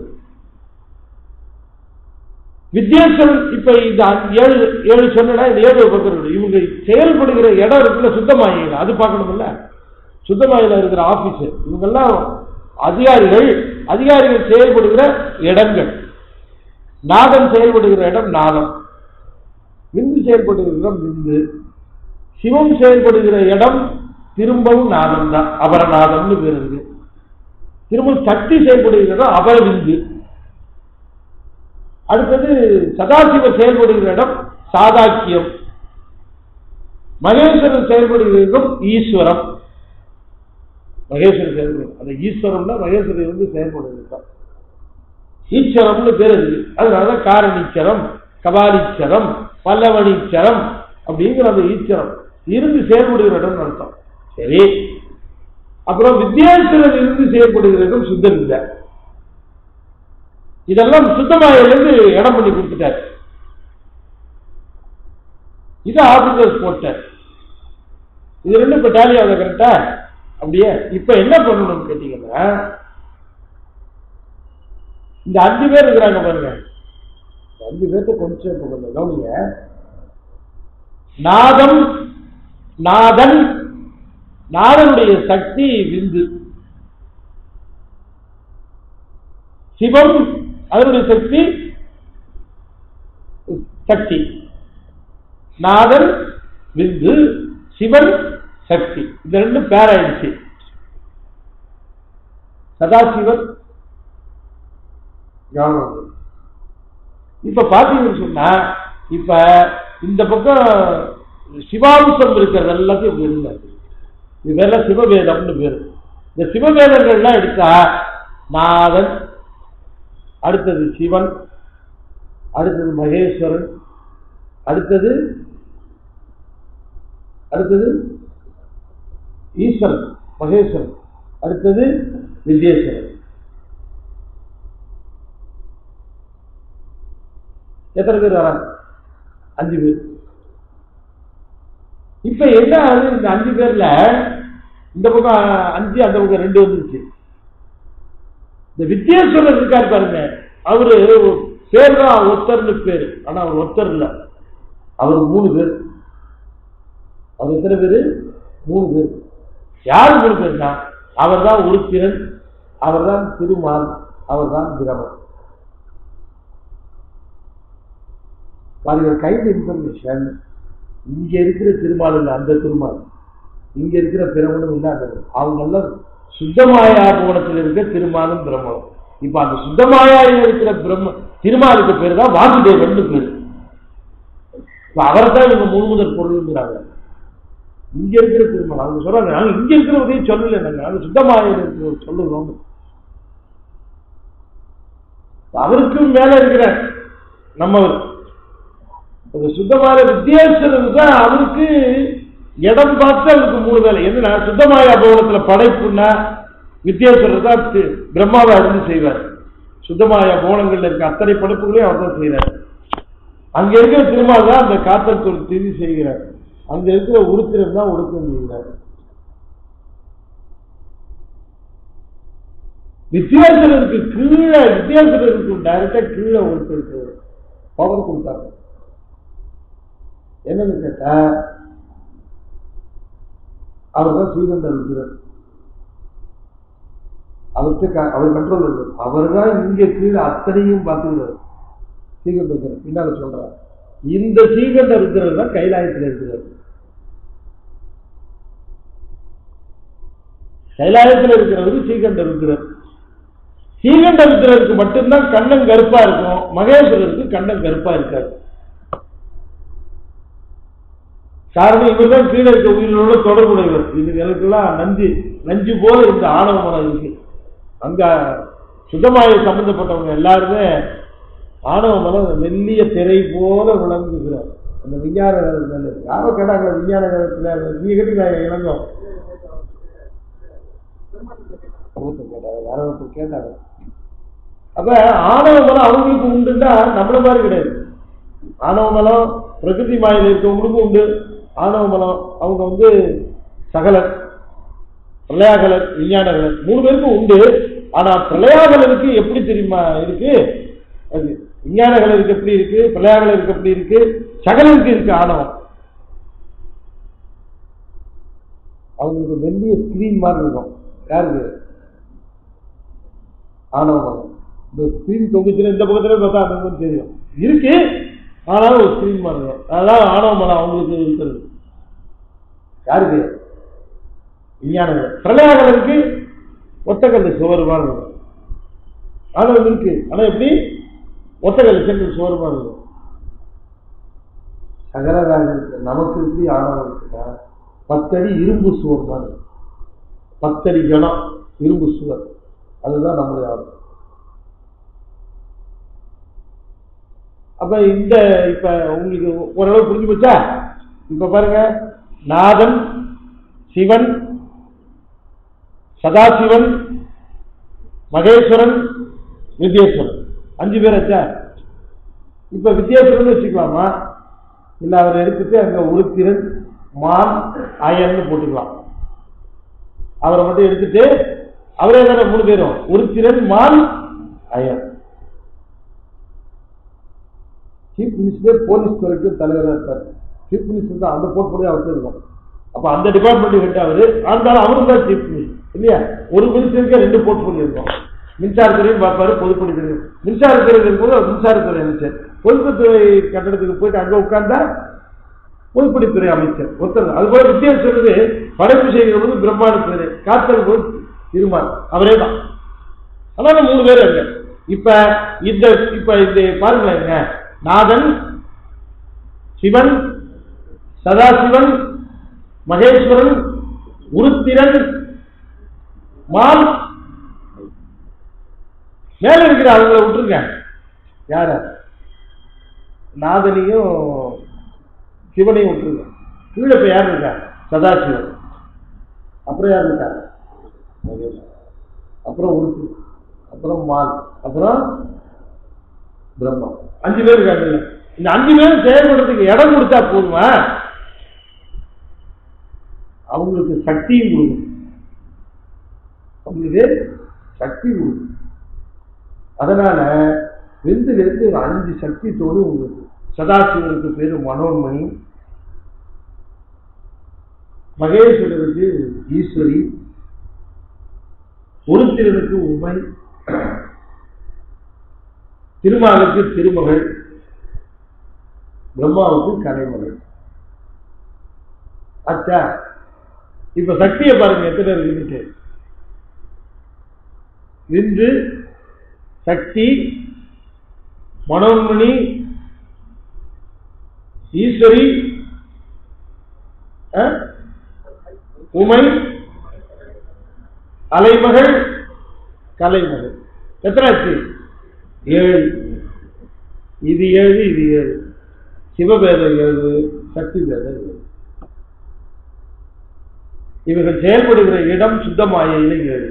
வித்தியாசம் இப்ப இந்த அஞ்சு- ஏழு ஏழு சொன்னா இந்த ஏழு பக்கம் இவங்க செயல்படுகிற இடம் இருக்குல்ல சுத்தமாயில அது பார்க்கணும்ல சுத்தமாயில இருக்கிற ஆபீசர் இவங்கெல்லாம் அதிகாரிகள் அதிகாரிகள் செயல்படுகிற இடங்கள் நாதன் செயல்படுகிற இடம் நாதம் விந்து செயல்படுகிற இடம் விந்து சிவம் செயல்படுகிற இடம் திரும்பவும் நாதம் தான் அபரநாதம்னு பேர் இருக்கு திரும்ப சக்தி செயல்படுகிற இடம் அபரவிந்து அடுத்தது சதாசிவர் செயல்படுகிற இடம் சாதாக்கியம் மகேஸ்வரன் செயல்படுகிற இடம் ஈஸ்வரம் மகேஸ்வரன் செயல்படும் அந்த ஈஸ்வரம்னா மகேஸ்வரன் இருந்து செயல்படுகிறது ஈஸ்வரம்னு பேர் இருக்கு அதனால காரணீச்சரம் கபாலீச்சரம் பல்லவனீச்சரம் அப்படிங்கிற அந்த ஈஸ்வரம் இருந்து செயல்படுகிற இடம்னு அர்த்தம் சரி அப்புறம் வித்யாசுரன் இருந்து செயல்படுகிற இடம் சுத்த வித்யா இதெல்லாம் சுத்தமாயிலிருந்து இடம் பண்ணி கொடுத்துட்டார் இது ஆபீசர்ஸ் போட்டார் இது ரெண்டும் இப்ப டேலி ஆகுது கரெக்டா அப்படியே இப்ப என்ன பண்ணணும்னு கேட்டீங்கன்னா இந்த அஞ்சு பேர் இருக்கிறாங்க பாருங்க இந்த அஞ்சு பேர்த்த கொஞ்சம் இப்ப கொஞ்சம் கவனிங்க நாதம் நாதன் நாதனுடைய சக்தி விந்து சிவம் அதனுடைய சக்தி சக்தி நாதன் விந்து சிவன் சக்தி இந்த ரெண்டும் பேராயிடுச்சு சதாசிவன் கவனம் இப்ப பாத்தீங்கன்னு சொன்னா இப்ப இந்த பக்கம் சிவாம்சம் இருக்கிறது எல்லாத்தையும் இப்படி இருந்தாரு இது பேர்ல சிவவேதம்னு பேரு இந்த சிவவேதங்கள்லாம் எடுத்தா நாதன் அடுத்தது சிவன் அடுத்தது மகேஸ்வரன் அடுத்தது அடுத்தது ஈஸ்வரன் மகேஸ்வரன் அடுத்தது வித்யேஸ்வரன் எத்தனை பேர் வராங்க அஞ்சு பேர் இப்ப என்ன ஆகுது இந்த அஞ்சு பேர்ல இந்த பக்கம் அஞ்சு அந்த பக்கம் ரெண்டு வந்துருச்சு இந்த வித்தியாசம் இருக்கார் பாருங்க அவரு பேர் தான் ஒருத்தர்னு பேரு ஆனா அவர் ஒருத்தர் இல்ல அவர் மூணு பேர் அவர் எத்தனை பேரு மூணு பேர் யார் மூணு பேர்னா அவர் தான் உருத்திரன் அவர் தான் திருமால் அவர் தான் பிரமன் பாருங்க கைண்ட் இன்ஃபர்மேஷன் இங்க இருக்கிற திருமால் இல்லை அந்த திருமால் இங்க இருக்கிற பிரமனும் இல்லை அந்த பிரமன். அவங்க எல்லாம் சுத்தமாயா கோணத்தில் இருக்க திருமாலும் பிரம்மனும் இப்ப அந்த சுத்தமாயாவில் இருக்கிற பிரம்ம திருமாலுக்கு பேர் தான் வாசுதேவன் பேர் இப்ப அவர் தான் இவங்க முழுமுதற் பொருள்ங்கிறாங்க இங்க இருக்கிற திருமணம் அவங்க சொல்றாங்க நாங்க இங்க இருக்கிறவரையும் சொல்லல நாங்க நாங்க சுத்தமாக இருக்கிற சொல்லுறோம் அவருக்கும் மேல இருக்கிற நம்ம அந்த சுத்தமான வித்தியாசம் தான் அவருக்கு இடம் பார்த்து அவருக்கு மூணு வேலை என்னன்னா சுத்தமாய அபோகத்துல படைப்புன்னா வித்தியாசர் தான் தி- பிரம்மாவை அறிந்து செய்வார் சுத்தமாய போனங்கள்ல இருக்க அத்தனை படைப்புகளையும் அவர் தான் செய்கிறார் அங்க இருக்கிற திருமால் தான் அந்த காத்தல் தொழில் திதி செய்கிறார் அங்க இருக்கிற உருத்திரன் தான் ஒடுக்கம் செய்கிறார் வித்தியாசருக்கு கீழே வித்தியாசருக்கு டைரக்டா கீழே ஒருத்தருக்கு பவர் கொடுத்தாங்க என்னன்னு கேட்டா அவர் தான் ஸ்ரீகண்ட ருத்ரன் அவர்கிட்ட க- அவர் கண்ட்ரோல் இருக்கு அவர் தான் இங்க கீழே அத்தனையும் பார்த்துக்கிறார் ஸ்ரீகண்ட ருத்ரன் பின்னால சொல்றார் இந்த ஸ்ரீகண்ட ருத்ரன் தான் கைலாயத்தில் இருக்கிறார் கைலாயத்தில் இருக்கிறவர் ஸ்ரீகண்ட ருத்ரன் ஸ்ரீகண்ட ருத்ரருக்கு மட்டும்தான் கண்ணம் கருப்பா இருக்கும் மகேஸ்வரருக்கு கண்ணம் கருப்பா இருக்காது காரணம் இவர் தான் கீழே இருக்க உயிரோட தொடர்புடையவர் இதுகளுக்கெல்லாம் நஞ்சு நஞ்சு போல இந்த ஆணவ மனம் இருக்கு அங்க சுத்தமாய சம்பந்தப்பட்டவங்க எல்லாருமே ஆணவ மனம் மெல்லிய திரை போல விளங்குகிறார் அந்த விஞ்ஞான காலத்துல யாரோ கேட்டாங்க விஞ்ஞான காலத்துல நீங்க கேட்டீங்களா இளங்கம் ஒருத்தர் கேட்டாங்க யாரோ ஒருத்தர் கேட்டாங்க அப்ப ஆணவ மலம் அவங்களுக்கு உண்டுன்னா நம்மள மாதிரி கிடையாது ஆணவ மலம் பிரகிருதி மாயில இருக்கவங்களுக்கும் உண்டு ஆணவ மலம் அவங்க வந்து சகலர் பிரளயாகலர் விஞ்ஞானகலர் மூணு பேருக்கும் உண்டு ஆனா பிரளயாகலருக்கு எப்படி தெரியுமா இருக்கு அது விஞ்ஞானகலருக்கு எப்படி இருக்கு பிரளயாகலருக்கு எப்படி இருக்கு சகலருக்கு இருக்கு ஆணவம் அவங்களுக்கு மெல்லிய ஸ்கிரீன் மாதிரி இருக்கும் யாருக்கு ஆணவம் இந்த ஸ்கிரீன் தொகுச்சுல இந்த பக்கத்துல பார்த்தா அந்த மாதிரி தெரியும் இருக்கு ஆனாலும் ஒரு ஸ்கிரீன் மாதிரி இருக்கும் அதெல்லாம் ஆணவ மனம் அவங்களுக்கு இருக்கிறது யாருக்கு விஞ்ஞானங்கள் பிரளயாகலருக்கு ஒத்தக்கல் சுவர் மாதிரி இருக்கும் ஆணவம் இருக்கு ஆனா எப்படி ஒத்தக்கல் செங்கல் சுவர் மாதிரி இருக்கும் சகலராக இருக்கு நமக்கு எப்படி ஆணவம் இருக்குன்னா பத்தடி இரும்பு சுவர் மாதிரி இருக்கும். பத்தடி கணம் இரும்பு சுவர் அதுதான் நம்முடைய ஆணவம் அப்ப இந்த இப்ப உங்களுக்கு ஓரளவு புரிஞ்சு போச்சா இப்ப பாருங்க நாதன் சிவன் சதாசிவன் மகேஸ்வரன் வித்யேஸ்வரன் அஞ்சு பேர் ஆச்சா இப்ப வித்யேஸ்வரன் வச்சுக்கலாமா இல்ல அவர் எடுத்துட்டு அங்க உருத்திரன் மான் அயன்னு போட்டுக்கலாம் அவரை மட்டும் எடுத்துட்டு அவரே தானே மூணு பேரும் உருத்திரன் மான் அயன் சீஃப் மினிஸ்டர் போலீஸ் துறைக்கு தலைவராக இருப்பார் சீஃப் மினிஸ்டர் தான் அந்த போர்ட்ஃபோலியோ அவர்கிட்ட இருக்கும் அப்ப அந்த டிபார்ட்மெண்ட் ஹெட் அவரு இருந்தாலும் அவரும் தான் சீஃப் மினிஸ்டர் இல்லையா ஒரு மினிஸ்டருக்கு ரெண்டு போர்ட்ஃபோலியோ இருக்கும் மின்சாரத்துறையும் பார்ப்பாரு பொதுப்பணித்துறை மின்சாரத்துறை இருக்கும்போது அவர் மின்சாரத்துறை அமைச்சர் பொதுப்பணித்துறை கட்டடத்துக்கு போயிட்டு அங்க உட்கார்ந்தா பொதுப்பணித்துறை அமைச்சர் ஒருத்தர் அது போல வித்தியாசம் சொல்றது படைப்பு செய்கிற போது பிரம்மாண்டத்துறை காத்தல் போது திருமால் அவரே தான் அதனால மூணு பேர் இருங்க இப்ப இந்த இப்ப இந்த பாருங்களேங்க நாதன் சிவன் சதாசிவன் மகேஸ்வரன் உருத்திரன் மால் மேல இருக்கிற அவங்கள விட்டுருங்க யார நாதனையும் சிவனையும் விட்டுருங்க கீழே இப்ப யார் இருக்கா சதாசிவன் அப்புறம் யார் இருக்கா மகேஸ்வரன் அப்புறம் உருத்தி அப்புறம் மால் அப்புறம் பிரம்மம் அஞ்சு பேர் இருக்காங்கல்ல இந்த அஞ்சு பேரும் செயல்படுறதுக்கு இடம் கொடுத்தா போதுமா அவங்களுக்கு சக்தியும் கொடுக்கும் அவங்களுக்கு சக்தி கொடுக்கும் அதனால விந்துலேருந்து ஒரு அஞ்சு சக்தி தோணி உங்களுக்கு சதாசிவருக்கு பேரு மனோன்மணி மகேஸ்வரருக்கு ஈஸ்வரி ஒருத்திரனுக்கு உமை திருமாலுக்கு திருமகள் பிரம்மாவுக்கு கலைமகள் அச்சா இப்ப சக்தியை பாருங்க எத்தனை இருக்குன்னு விந்து சக்தி மனோன்மணி ஈஸ்வரி அஹ், உமை அலைமகள் கலைமகள் எத்தனாச்சு ஏழு இது ஏழு இது ஏழு சிவபேதம் ஏழு சக்தி பேதம் ஏழு இவர்கள் செயல்படுகிற இடம் சுத்தமாயில ஏழு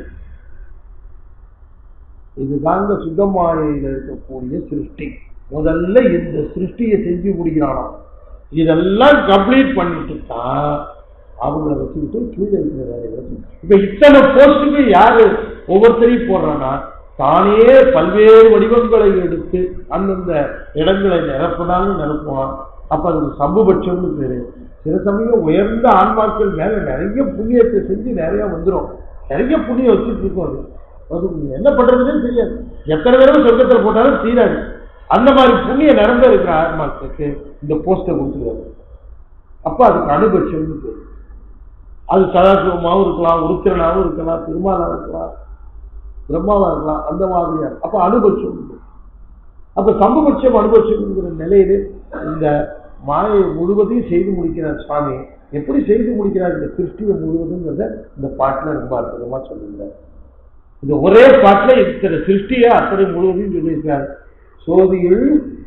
இது தாங்க சுத்தமாயில இருக்கக்கூடிய சிருஷ்டி முதல்ல இந்த சிருஷ்டியை செஞ்சு முடிக்கிறானாம் இதெல்லாம் கம்ப்ளீட் பண்ணிட்டு தான் அவங்கள வச்சுக்கிட்டு கீழே இருக்கிற வேலையை வச்சு இப்ப இத்தனை போஸ்டுக்கு யாரு ஒவ்வொருத்தரையும் போடுறான்னா தானே பல்வேறு வடிவங்களை எடுத்து அந்தந்த இடங்களை நிரப்பினாலும் நிரப்புவான் அப்ப அதுக்கு சம்புபட்சம்னு பேரு சில சமயம் உயர்ந்த ஆன்மாக்கள் மேல நிறைய புண்ணியத்தை செஞ்சு நிறைய வந்துடும் நிறைய புண்ணியம் வச்சுட்டு இருக்கும் அது அது என்ன பண்றதுன்னு தெரியாது எத்தனை தடவை சொர்க்கத்தில் போட்டாலும் தீராது அந்த மாதிரி புண்ணிய நிரம்ப இருக்கிற ஆன்மாக்களுக்கு இந்த போஸ்டை கொடுத்துருவாரு அப்ப அதுக்கு அனுபட்சம்னு பேரு அது சதாசிவமாகவும் இருக்கலாம் உருத்திரனாகவும் இருக்கலாம் திருமாலாவும் இருக்கலாம் பிரம்மாவா இருக்கலாம் அந்த மாதிரியா இருக்கும். அப்ப அனுபட்சம் உண்டு. அப்ப சம்பபட்சம் அனுபட்சம்ங்கிற நிலையில இந்த மாயை முழுவதையும் செய்து முடிக்கிறார் சுவாமி எப்படி செய்து முடிக்கிறார் இந்த கிறிஸ்டிய முழுவதுங்கிறத இந்த பாட்டுல ரொம்ப அற்புதமா சொல்லுகிறார் இந்த ஒரே பாட்டுல இத்தனை சிருஷ்டியை அத்தனை முழுவதையும் சொல்லியிருக்கார் சோதியில்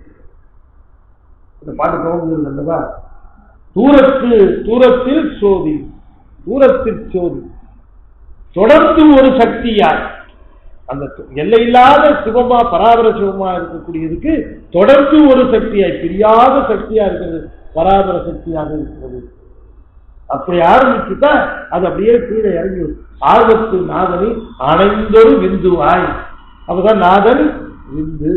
இந்த பாட்டு துவங்குகிறது அல்லவா தூரத்து தூரத்தில் சோதி தூரத்தில் சோதி தொடர்ந்து ஒரு சக்தியாய் அந்த து- எல்லையில்லாத சிவமா பராபர சிவமா இருக்கக்கூடியதுக்கு தொடர்ந்து ஒரு சக்தியாய் பிரியாத சக்தியா இருக்கிறது பராபர சக்தியாக இருக்கிறது அப்படி ஆரம்பிச்சுட்டா அது அப்படியே கீழே இறங்கி வரும். ஆர்வத்து நாதனை அணைந்தொரு விந்துவாய் அப்பதான் நாதன் விந்து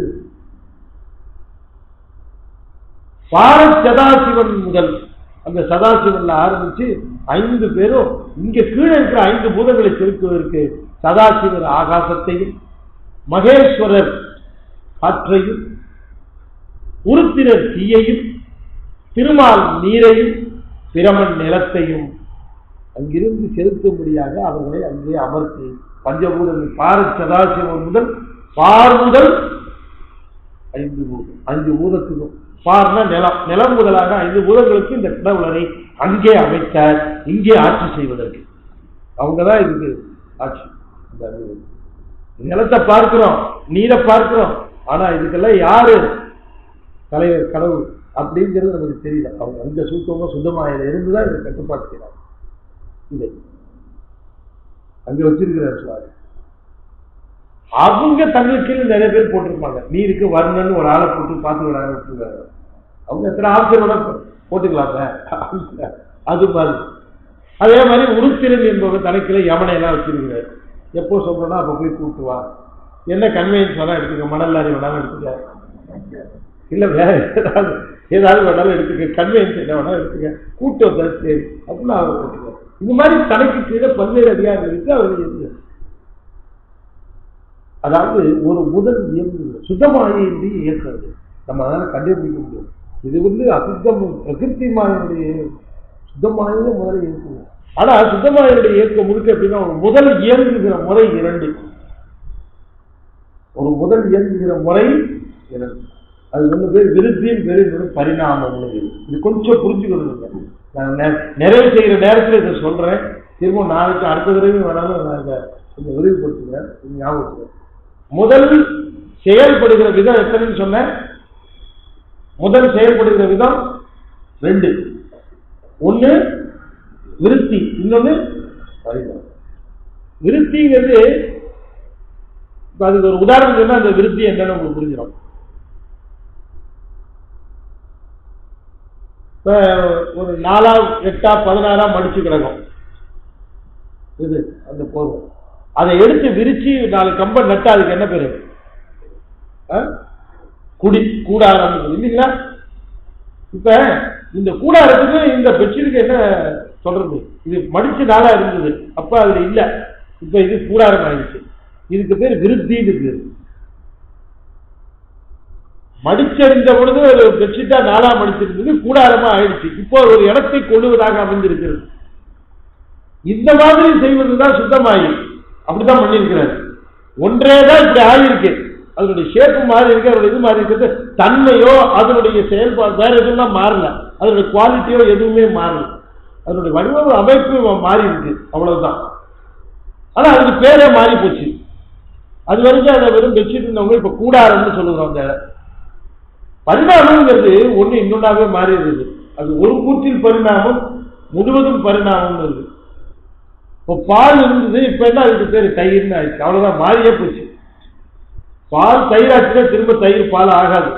பார சதாசிவன் முதல் அந்த சதாசிவன்ல ஆரம்பிச்சு ஐந்து பேரும் இங்க கீழே இருக்கிற ஐந்து பூதங்களை செலுத்துவதற்கு சதாசிவர் ஆகாசத்தையும் மகேஸ்வரர் காற்றையும் உருத்திரர் தீயையும் திருமால் நீரையும் பிரமன் நிலத்தையும் அங்கிருந்து செலுத்தும்படியாக அவர்களை அங்கே அமர்த்தி பஞ்சபூதங்கள் பார சதாசிவன் முதல் பார் முதல் ஐந்து பூதம் அஞ்சு பூதத்துக்கும் பார்னா நிலம் நிலம் முதலாக ஐந்து பூதங்களுக்கு இந்த கடவுளரை அங்கே அமைத்தார் இங்கே ஆட்சி செய்வதற்கு அவங்க தான் இதுக்கு ஆட்சி இந்த அனுபவம். நிலத்தை பார்க்கிறோம் நீரை பார்க்கிறோம் ஆனா இதுக்கெல்லாம் யாரு தலைவர் கடவுள் அப்படிங்கிறது நமக்கு தெரியல அவங்க அங்க சூத்தமா சுத்தமாக இருந்துதான் இதை கட்டுப்பாடு செய்யறாங்க இதை அங்க வச்சிருக்கிறார் சுவாமி அவங்க தங்களுக்கு கீழே நிறைய பேர் போட்டிருப்பாங்க நீருக்கு வர்ணன்னு ஒரு ஆளை போட்டு பார்த்து விடாங்க விட்டுருக்காங்க அவங்க எத்தனை ஆப்ஷனோட போட்டுக்கலாங்க அது மாதிரி அதே மாதிரி உருத்திரன் என்பவர் தனக்கில யமனை எல்லாம் வச்சிருக்கிறார் எப்போ சொல்றோம்னா அப்ப போய் கூட்டு வா என்ன கன்வீனியன்ஸ் வேணா எடுத்துக்க மணல் லாரி வேணாலும் எடுத்துக்க இல்ல வேற ஏதாவது ஏதாவது வேணாலும் எடுத்துக்க கன்வீனியன்ஸ் என்ன வேணாலும் எடுத்துக்க கூட்டு வந்தா சரி அப்படின்னு அவர் போட்டுக்க இது மாதிரி தனக்கு கீழே பல்வேறு அதிகாரம் இருக்கு அவர்கள் இருக்கு அதாவது ஒரு முதல் இயங்குகிறது சுத்தமாயை என்று இயக்கிறது நம்ம அதனால கண்டுபிடிக்க முடியும் இது வந்து அசுத்தம் பிரகிருதி மாயனுடைய சுத்தமாயே முதல்ல இயக்குது ஆனா சுத்தமாயனுடைய இயக்கம் முழுக்க எப்படின்னா ஒரு முதல் இயங்குகிற முறை இரண்டு ஒரு முதல் இயங்குகிற முறை இரண்டு அது ஒண்ணு பேர் விருத்தியும் பேர் இன்னொரு பரிணாமம்னு பேரு. இது கொஞ்சம் புரிஞ்சுக்கணும் நான் நெ- நிறைவு செய்கிற நேரத்தில் இதை சொல்றேன் திரும்ப நாளைக்கு அடுத்த தடவை வேணாலும் நான் இதை கொஞ்சம் விரிவுபடுத்துகிறேன் கொஞ்சம் ஞாபகம் வச்சுக்கிறேன். முதல் செயல்படுகிற விதம் எத்தனைன்னு சொன்னேன் முதல் செயல்படுகிற விதம் ரெண்டு ஒண்ணு விருத்தி இன்னொன்னு பரிணாமம் விருத்திங்கிறது இப்ப அதுக்கு ஒரு உதாரணம் சொன்னா அந்த விருத்தி என்னன்னு உங்களுக்கு புரிஞ்சிடும் இப்ப ஒரு நாலா எட்டா பதினாறா மடிச்சு கிடக்கும் இது அந்த போர்வை அதை எடுத்து விரிச்சு நாலு கம்பை நட்டா அதுக்கு என்ன பேரு ஆ? குடி கூடாரம் இல்லைங்களா இப்ப இந்த கூடாரத்துக்கு இந்த பெட்ஷீட்டுக்கு என்ன சொல்றது இது மடிச்ச நாளா இருந்தது அப்ப அதுல இல்ல இப்ப இது கூடாரம் ஆயிடுச்சு இதுக்கு பேர் விருத்தின்னு பேரு மடிச்செறிந்த பொழுது ஒரு பெட்ஷீட்டா நாளா மடிச்சிருந்தது கூடாரமா ஆயிடுச்சு இப்போ ஒரு இடத்தை கொள்ளுவதாக அமைந்திருக்கிறது இந்த மாதிரி செய்வதுதான் சுத்தமாயி அப்படிதான் பண்ணியிருக்கிறார் ஒன்றே தான் இப்படி ஆகியிருக்கு அதனுடைய ஷேப்பு மாறி இருக்கு அதனுடைய இது மாறி இருக்கிறது தன்மையோ அதனுடைய செயல்பாடு வேற எதுவும் மாறல அதனுடைய குவாலிட்டியோ எதுவுமே மாறல அதனுடைய வடிவ அமைப்பு மாறி இருக்கு அவ்வளவுதான் ஆனா அதுக்கு பேரே மாறி போச்சு அது வரைக்கும் அதை வெறும் பெட்ஷீட் இருந்தவங்க இப்ப கூடாரம்னு சொல்லுறோம் அந்த பரிணாமங்கிறது ஒண்ணு இன்னொன்னாவே மாறி இருக்குது அது ஒரு கூற்றில் பரிணாமம் முழுவதும் பரிணாமம் இருக்கு இப்போ பால் இருந்தது இப்ப என்ன அதுக்கு பேர் தயிர்னு ஆயிடுச்சு அவ்வளவுதான் மாறியே போச்சு பால் தயிராச்சுன்னா திரும்ப தயிர் பால் ஆகாது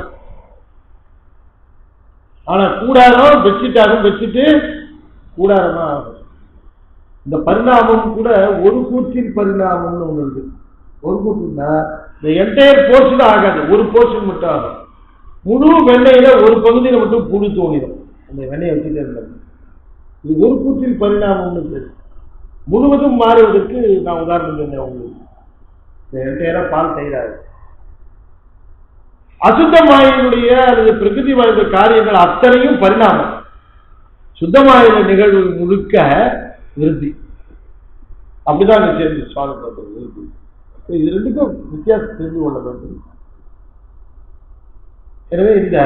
ஆனா கூடாரம் பெட்ஷீட்டாகும் பெட்ஷீட்டு கூடாரமா ஆகும் இந்த பரிணாமம் கூட ஒரு கூற்றின் பரிணாமம்னு ஒண்ணு இருக்கு ஒரு கூற்றுனா இந்த என்டையர் போர்ஷன் ஆகாது ஒரு போர்ஷன் மட்டும் ஆகும் முழு வெண்ணெயில ஒரு பகுதியில மட்டும் புழு தோணிடும் அந்த வெண்ணெயை வச்சுட்டே இருந்தாங்க இது ஒரு கூற்றில் பரிணாமம்னு பேரு முழுவதும் மாறுவதற்கு நான் உதாரணம் சொன்னேன் உங்களுக்கு இந்த என்டையரா பால் தயிராது அசுத்தமாயினுடைய அல்லது பிரகிருதி வாய்ந்த காரியங்கள் அத்தனையும் பரிணாமம் சுத்தமாயின நிகழ்வு முழுக்க விருத்தி அப்படிதான் இங்க சேர்ந்து சுவாமி பண்றது விருத்தி இது ரெண்டுக்கும் வித்தியாசம் தெரிந்து கொள்ள வேண்டும் எனவே இந்த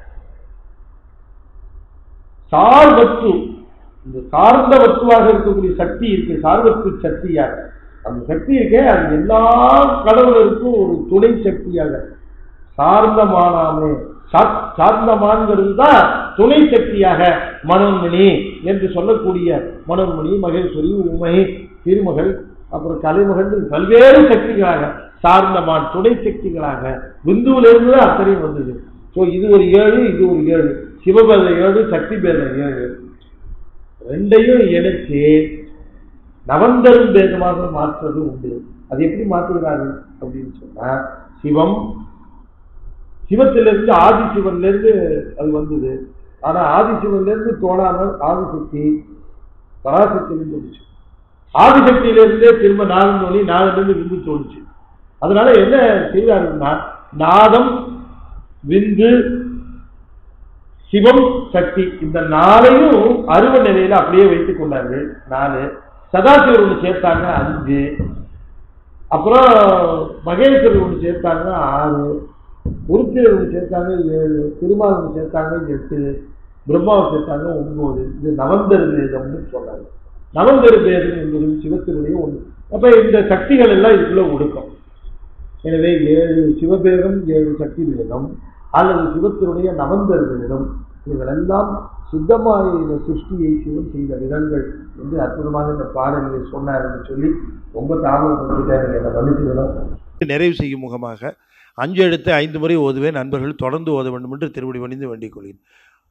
சார்வத்து இந்த சார்ந்த வத்துவாக இருக்கக்கூடிய சக்தி இருக்கு சார்வத்து சக்தியாக அந்த சக்தி இருக்கே அது எல்லா கடவுளருக்கும் ஒரு துணை சக்தியாக சார்ந்தமானாமே சா- சார்ந்தமான்கிறது தான் துணை சக்தியாக மனோன்மணி என்று சொல்லக்கூடிய மனோன்மணி மகேஸ்வரி உமை திருமகள் அப்புறம் கலைமகள் பல்வேறு சக்திகளாக சார்ந்தமான் துணை சக்திகளாக விந்துவிலிருந்து தான் அத்தனையும் வந்தது ஸோ இது ஒரு ஏழு இது ஒரு ஏழு சிவபேத ஏழு சக்தி பேத ஏழு ரெண்டையும் இணைச்சு நவந்தரும் பேதமாக மாற்றுறது உண்டு அது எப்படி மாற்றுகிறார்கள் அப்படின்னு சொன்னா சிவம் சிவத்திலிருந்து ஆதிசிவன்ல இருந்து அது வந்தது ஆனா ஆதிசிவன்ல இருந்து தோணாமல் ஆதிசக்தி பராசக்தியிலிருந்து வந்துச்சு ஆதிசக்தியிலிருந்தே திரும்ப நாதம் தோணி நாதத்திலிருந்து விந்து தோணுச்சு அதனால என்ன செய்தாருன்னா நாதம் விந்து சிவம் சக்தி இந்த நாளையும் அருவ நிலையில அப்படியே வைத்துக் கொண்டார்கள் நாலு சதாசிவர் ஒன்று சேர்த்தாங்க அஞ்சு அப்புறம் மகேஸ்வரர் ஒன்று சேர்த்தாங்க ஆறு உருத்திரர் ஒன்று சேர்த்தாங்க ஏழு திருமால் ஒன்று சேர்த்தாங்க எட்டு பிரம்மாவை சேர்த்தாங்க ஒன்பது இது நவந்தரு வேதம்னு சொன்னாங்க நவந்தரு வேதம் என்பது சிவத்தினுடைய ஒன்று அப்ப இந்த சக்திகள் எல்லாம் இதுக்குள்ள ஒடுக்கம் எனவே ஏழு சிவபேதம் ஏழு சக்தி வேதம் அல்லது சிவத்தினுடைய நவந்தர் வேதம் இவைகளெல்லாம் சுத்தமாக இந்த சிருஷ்டியை சிவன் செய்த விதங்கள் என்று அற்புதமாக இந்த பாடலில் சொன்னார் என்று சொல்லி ரொம்ப தாமதப்படுத்திட்டாங்க என்னை மன்னிச்சுக்கணும் நிறைவு செய்யும் முகமாக அஞ்சு எழுத்து ஐந்து முறை ஓதுவேன் நண்பர்கள் தொடர்ந்து ஓத வேண்டும் என்று திருவடி வணிந்து வேண்டிக் கொள்கிறேன்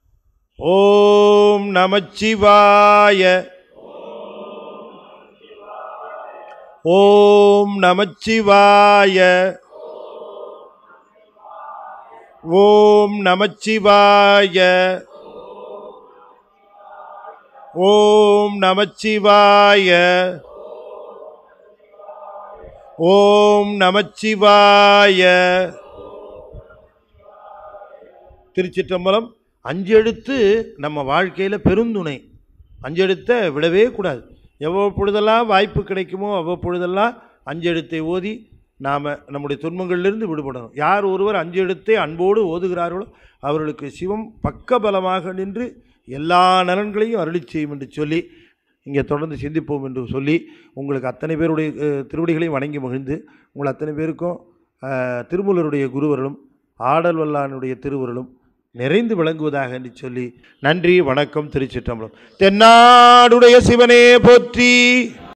ஓம் நமச்சிவாய ஓம் நமச்சிவாய ஓம் நமச்சிவாய ஓம் நமச்சிவாய ஓம் நமச்சிவாய திருச்சிற்றம்பலம் அஞ்சு எழுத்து நம்ம வாழ்க்கையில் பெருந்துணை அஞ்சு எழுத்தை விடவே கூடாது எவ்வளவு வாய்ப்பு கிடைக்குமோ அவ்வப்பொழுதெல்லாம் அஞ்சு எழுத்தை ஓதி நாம் நம்முடைய துன்பங்களிலிருந்து விடுபடணும் யார் ஒருவர் அஞ்சு எழுத்தை அன்போடு ஓதுகிறார்களோ அவர்களுக்கு சிவம் பக்கபலமாக நின்று எல்லா நலன்களையும் அருளிச் செய்யும் என்று சொல்லி இங்கே தொடர்ந்து சிந்திப்போம் என்று சொல்லி உங்களுக்கு அத்தனை பேருடைய அஹ், திருவடிகளையும் வணங்கி மகிழ்ந்து உங்கள் அத்தனை பேருக்கும் அஹ், திருமூலருடைய குருவர்களும் ஆடல் வல்லானுடைய திருவருளும் நிறைந்து விளங்குவதாக என்று சொல்லி நன்றி வணக்கம் திருச்சிற்றம்பலம் தென்னாடுடைய சிவனே போற்றி